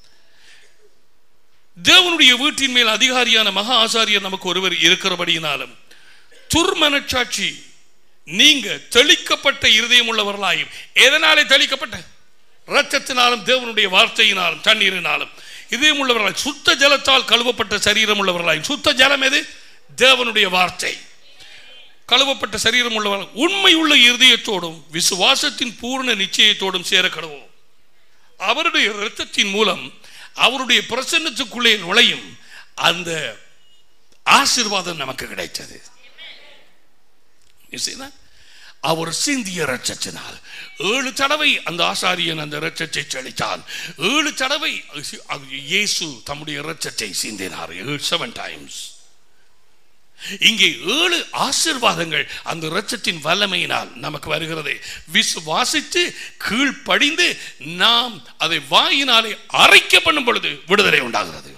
தேவனுடைய வீட்டின் மேல் அதிகாரியான மகா ஆசாரியர் நமக்கு ஒருவர் இருக்கிறபடியினாலும் துர்மனச்சாட்சி நீங்க தெளிக்கப்பட்ட இருதயம் உள்ளவர்களாயும் எதனாலே தெளிக்கப்பட்ட இரத்தத்தினாலும் தேவனுடைய வார்த்தையினாலும் தண்ணீரினாலும் இதயம் உள்ளவர்களாய் சுத்த ஜலத்தால் கழுவப்பட்ட சரீரம் உள்ளவர்களாயும் சுத்த ஜலம் எது தேவனுடைய வார்த்தை கழுவப்பட்ட சரீரம் உள்ளவர்கள் உண்மை உள்ள இருதயத்தோடும் விசுவாசத்தின் பூர்ண நிச்சயத்தோடும் சேர கடவோம் அவருடைய இரத்தத்தின் மூலம் அவருடைய பிரசன்னத்துக்குள்ளே நுழையும் அந்த ஆசீர்வாதம் நமக்கு கிடைத்தது You see that? அவர் சிந்திய இரட்சத்தினால் ஏழு தடவை அந்த ஆசாரியன் அந்த இரட்சத்தை செழித்தால் ஏழு தடவை இயேசு தம்முடைய இரட்சத்தை சிந்தினார் ஏழு செவன் டைம்ஸ் இங்கே ஏழு ஆசிர்வாதங்கள் அந்த இரட்சத்தின் வல்லமையினால் நமக்கு வருகிறது விசுவாசித்து கீழ்ப்படிந்து நாம் அதை வாயினாலே அரைக்க பண்ணும் பொழுது விடுதலை உண்டாகிறது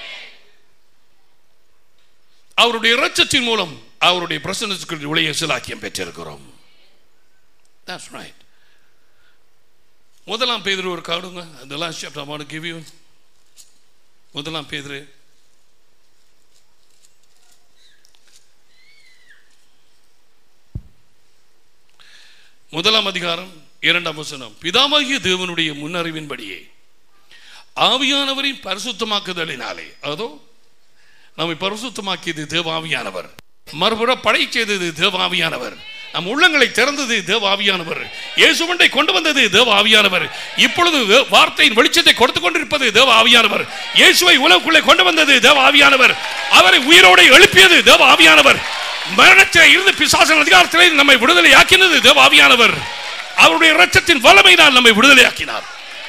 அவருடைய இரட்சத்தின் மூலம் அவருடைய பிரசனத்துக்கு உடைய சிலாக்கியம் பெற்றிருக்கிறோம் That's right. முதலாம் பேதுரு ஒரு காடுங்க the last chapter I want to give you முதலாம் பேதுரு முதலாம் அதிகாரம் இரண்டாம் வசனம் பிதாவாகிய தேவனுடைய முன்னறிவின்படியே ஆவியானவரின் பரிசுத்தமாக்குதலினாலே அதோ நம்மை பரிசுத்தமாக்கியது தேவாவியானவர் மறுபுற படை செய்தது தேவாவியானவர் நம் உள்ளங்களை திறந்தது தேவாவியானவர் இயேசுவண்டை கொண்டு வந்தது தேவாவியானவர் இப்பொழுது வே- வார்த்தையின் வெளிச்சத்தை கொடுத்து கொண்டிருப்பது தேவாவியானவர் இயேசுவை உலகுக்குள்ளே கொண்டு வந்தது தேவாவியானவர் அவரை உயிரோடு எழுப்பியது தேவாவியானவர் மரணத்தில் இருந்து பிசாசன் அதிகாரத்திலே நம்மை விடுதலையாக்கினது தேவாவியானவர் அவருடைய இரத்தத்தின் வல்லமையினால் நம்மை விடுதலையாக்கினார்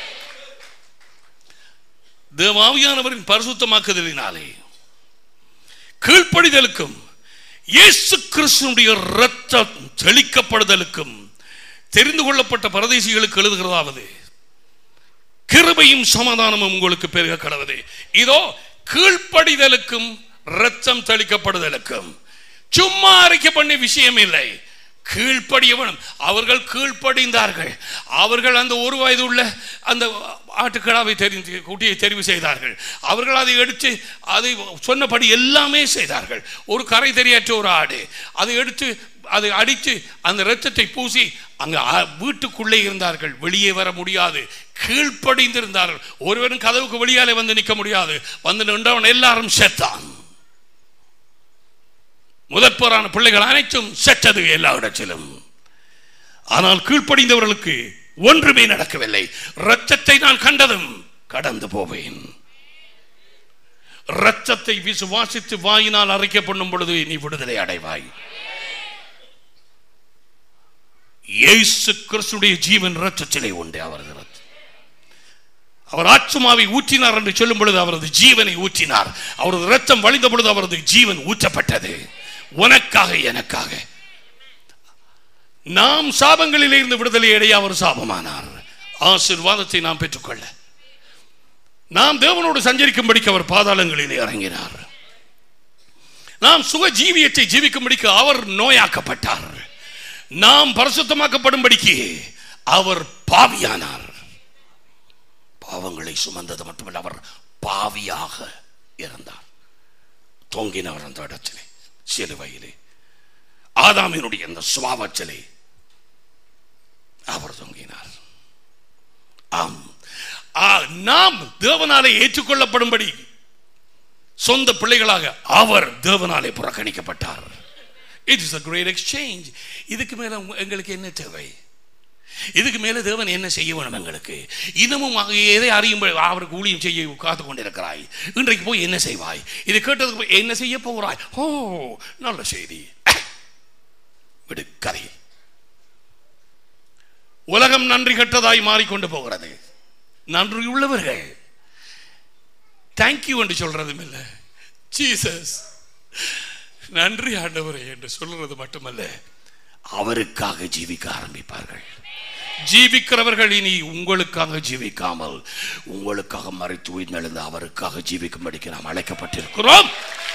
தேவாவியானவரின் பரிசுத்தமாக்குதலினாலே கீழ்ப்படிதலுக்கும் இயேசு கிறிஸ்துனுடைய இரத்தம் தெளிக்கப்படுதலுக்கும் தெரிந்து கொள்ளப்பட்ட பரதேசிகளுக்கு எழுதுகிறதாவது கிருபையும் சமாதானமும் உங்களுக்கு பெருக கடவுது இதோ கீழ்ப்படிதலுக்கும் இரத்தம் தெளிக்கப்படுதலுக்கும் சும்மா அறிக்கை பண்ணி விஷயம் இல்லை கீழ்ப்படிய வேணும் அவர்கள் கீழ்ப்படிந்தார்கள் அவர்கள் அந்த ஒரு வயது உள்ள அந்த ஆட்டுக்கடாவை தெரிந்து குட்டியை தெரிவு செய்தார்கள் அவர்கள் அதை எடுத்து அதை சொன்னபடி எல்லாமே செய்தார்கள் ஒரு கரை தெரியாற்ற ஒரு ஆடு அதை எடுத்து அதை அடித்து அந்த இரத்தத்தை பூசி அங்க அ- வீட்டுக்குள்ளே இருந்தார்கள் வெளியே வர முடியாது கீழ்ப்படிந்திருந்தார்கள் ஒருவரும் கதவுக்கு வெளியாலே வந்து நிற்க முடியாது வந்து நின்றவன் எல்லாரும் செத்தான் முதற்போரான பிள்ளைகள் அனைத்தும் செத்தது எல்லா இடத்திலும் ஆனால் கீழ்ப்படிந்தவர்களுக்கு ஒன்றுமே நடக்கவில்லை இரத்தத்தை நான் கண்டதும் கடந்து போவேன் இரத்தத்தை விசுவாசித்து வாயினால் அரைக்க பண்ணும் பொழுது நீ விடுதலை அடைவாய் இயேசு கிறிஸ்துடைய ஜீவன் இரத்தத்திலே உண்டு அவரது இரத்தம் அவர் ஆத்மாவை ஊற்றினார் என்று சொல்லும் பொழுது அவரது ஜீவனை ஊற்றினார் அவரது இரத்தம் வழிந்த பொழுது அவரது ஜீவன் ஊற்றப்பட்டது உனக்காக எனக்காக நாம் சாபங்களில் இருந்து விடுதலை அடைய அவர் சாபமானார் ஆசீர்வாதத்தை நாம் பெற்றுக்கொள்ள நாம் தேவனோடு சஞ்சரிக்கும்படிக்கு அவர் பாதாளங்களிலே இறங்கினார் நாம் சுக ஜீவியத்தை ஜீவிக்கும்படிக்கு அவர் நோயாக்கப்பட்டார் நாம் பரிசுத்தமாக்கப்படும்படிக்கு அவர் பாவியானார் பாவங்களை சுமந்தது மட்டுமல்ல அவர் பாவியாக இருந்தார் தொங்கினவர் அந்த இடத்திலே சிலுவையிலே ஆதாமினுடைய அந்த சுவாவத்திலே அவர் தொங்கினார் ஆம் ஆ, நாம் தேவனாலே ஏற்றுக்கொள்ளப்படும்படி சொந்த பிள்ளைகளாக அவர் தேவனாலே புறக்கணிக்கப்பட்டார் it is a great exchange இதுக்கு மேல உங்க- எங்களுக்கு என்ன தேவை இதுக்கு மேல தேவன் என்ன செய்ய வேணும் எங்களுக்கு இன்னமும் அங்க எதை அறியும் அவருக்கு ஊழியம் செய்ய காத்து கொண்டிருக்கிறாய் இன்றைக்கு போய் என்ன செய்வாய் இதை கேட்டதுக்கு போய் என்ன செய்ய போகிறாய் ஓ நல்ல செய்தி விடு கதை உலகம் நன்றி கெட்டதாய் மாறிக்கொண்டு போகிறது நன்றி உள்ளவர்கள் தேங்க்யூ என்று சொல்றதும் இல்லை ஜீசஸ் நன்றி ஆண்டவரே என்று சொல்றது மட்டுமல்ல அவருக்காக ஜீவிக்க ஆரம்பிப்பார்கள் ஜீவிக்கிறவர்கள் இனி உங்களுக்காக ஜீவிக்காமல் உங்களுக்காக மறைத்து உயிர்ந்தெழுந்து அவருக்காக ஜீவிக்கும்படிக்கு நாம் அழைக்கப்பட்டிருக்கிறோம்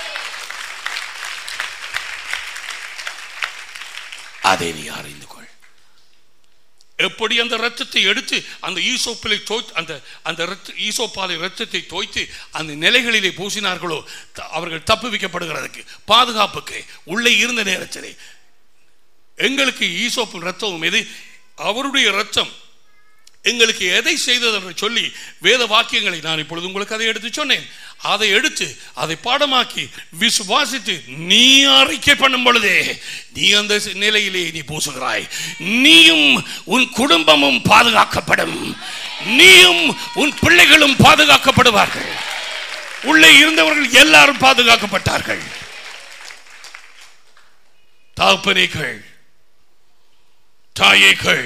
அதை நீ அறிந்து கொள் எப்படி அந்த ரத்தத்தை எடுத்து அந்த ஈசோப்பிலை தோய்த்து அந்த அந்த ரத்த ஈசோப்பாலை ரத்தத்தை தோய்த்து அந்த நிலைகளிலே பூசினார்களோ த- அவர்கள் தப்பு வைக்கப்படுகிறதுக்கு பாதுகாப்புக்கு உள்ளே இருந்த நேரத்திலே எங்களுக்கு ஈசோப்பு ரத்தமும் எது அவருடைய ரத்தம் எங்களுக்கு எதை செய்தது என்று சொல்லி வேத வாக்கியங்களை நான் இப்பொழுது உங்களுக்கு அதை எடுத்து சொன்னேன் அதை எடுத்து அதை பாடமாக்கி விசுவாசித்து நீ அறிக்கை பண்ணும் பொழுதே நீ அந்த நிலையிலே நீ பூசுகிறாய் நீயும் உன் குடும்பமும் பாதுகாக்கப்படும் நீயும் உன் பிள்ளைகளும் பாதுகாக்கப்படுவார்கள் உள்ளே இருந்தவர்கள் எல்லாரும் பாதுகாக்கப்பட்டார்கள் தாப்பனைகள் தாயைகள்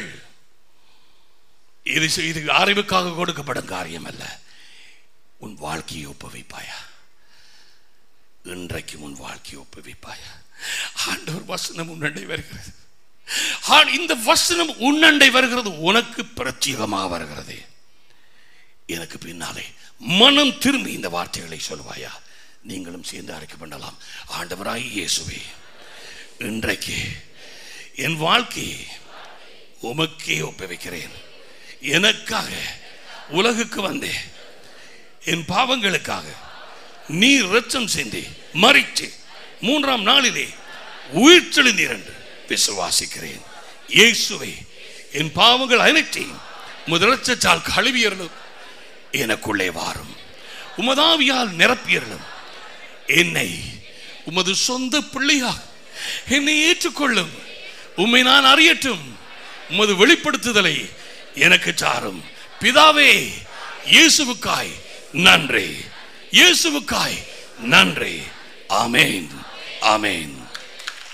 இது இது அறிவுக்காக கொடுக்கப்படும் காரியம் அல்ல உன் வாழ்க்கையை ஒப்புவிப்பாயா இன்றைக்கு உன் வாழ்க்கையை ஒப்புவிப்பாயா ஆண்டவர் வசனம் உன்னண்டை வருகிறது ஆ- இந்த வசனம் உன்னண்டை வருகிறது உனக்கு பிரத்யேகமாக வருகிறது எனக்கு பின்னாலே மனம் திரும்பி இந்த வார்த்தைகளை சொல்வாயா நீங்களும் சேர்ந்து அழைக்க பண்ணலாம் ஆண்டவராய் இயேசுவே இன்றைக்கு என் வாழ்க்கையை உமக்கே ஒப்புவிக்கிறேன் எனக்காக உலகுக்கு வந்தேன் என் பாவங்களுக்காக நீ ரத்தம் சிந்தி மறித்து மூன்றாம் நாளிலே உயிர்த்தெழுந்தீர் என்று விசுவாசிக்கிறேன் இயேசுவை என் பாவங்கள் அனைத்தையும் முதலச்சால் கழுவியர்களும் எனக்குள்ளே வாரும் உமதாவியால் நிரப்பியர்களும் என்னை உமது சொந்த பிள்ளையாக என்னை ஏற்றுக்கொள்ளும் உம்மை நான் அறியட்டும் உமது வெளிப்படுத்துதலை எனக்கு சாரும் பிதாவே இயேசுவுக்காய் நன்றி இயேசுவுக்காய் நன்றி ஆமென் ஆமென்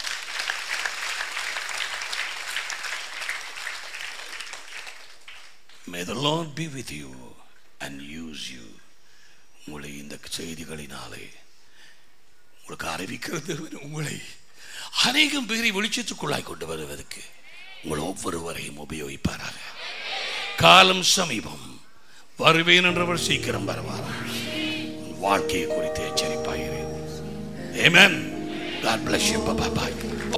May the Lord be with you and use you. உங்களை இந்த செய்திகளினாலே உங்களுக்கு அறிவிக்கிறது உங்களை அநேகம் பேரை வெளிச்சத்துக்குள்ளாய் கொண்டு வருவதற்கு உங்கள் ஒவ்வொருவரையும் உபயோகிப்பாராக காலம் சமீபம் வருவேன் என்றவர் சீக்கிரம் வருவாராக உன் வாழ்க்கையை குறித்து எச்சரிப்பாகிறேன் Amen. God bless you. Bye bye.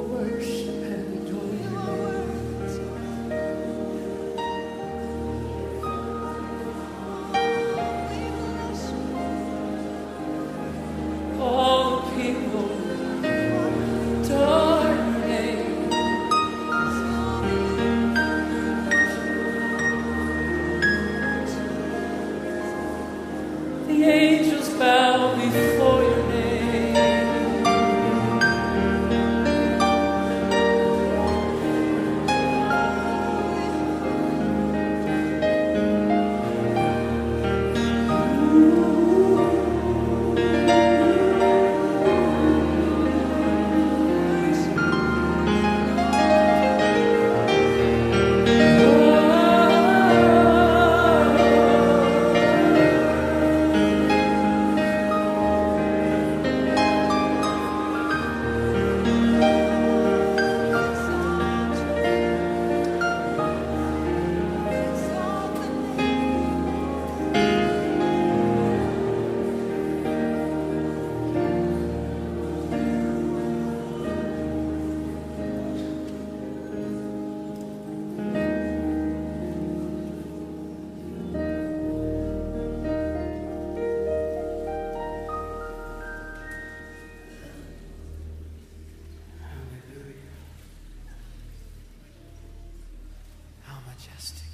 All people, darling, the angels bow before your name. How majestic.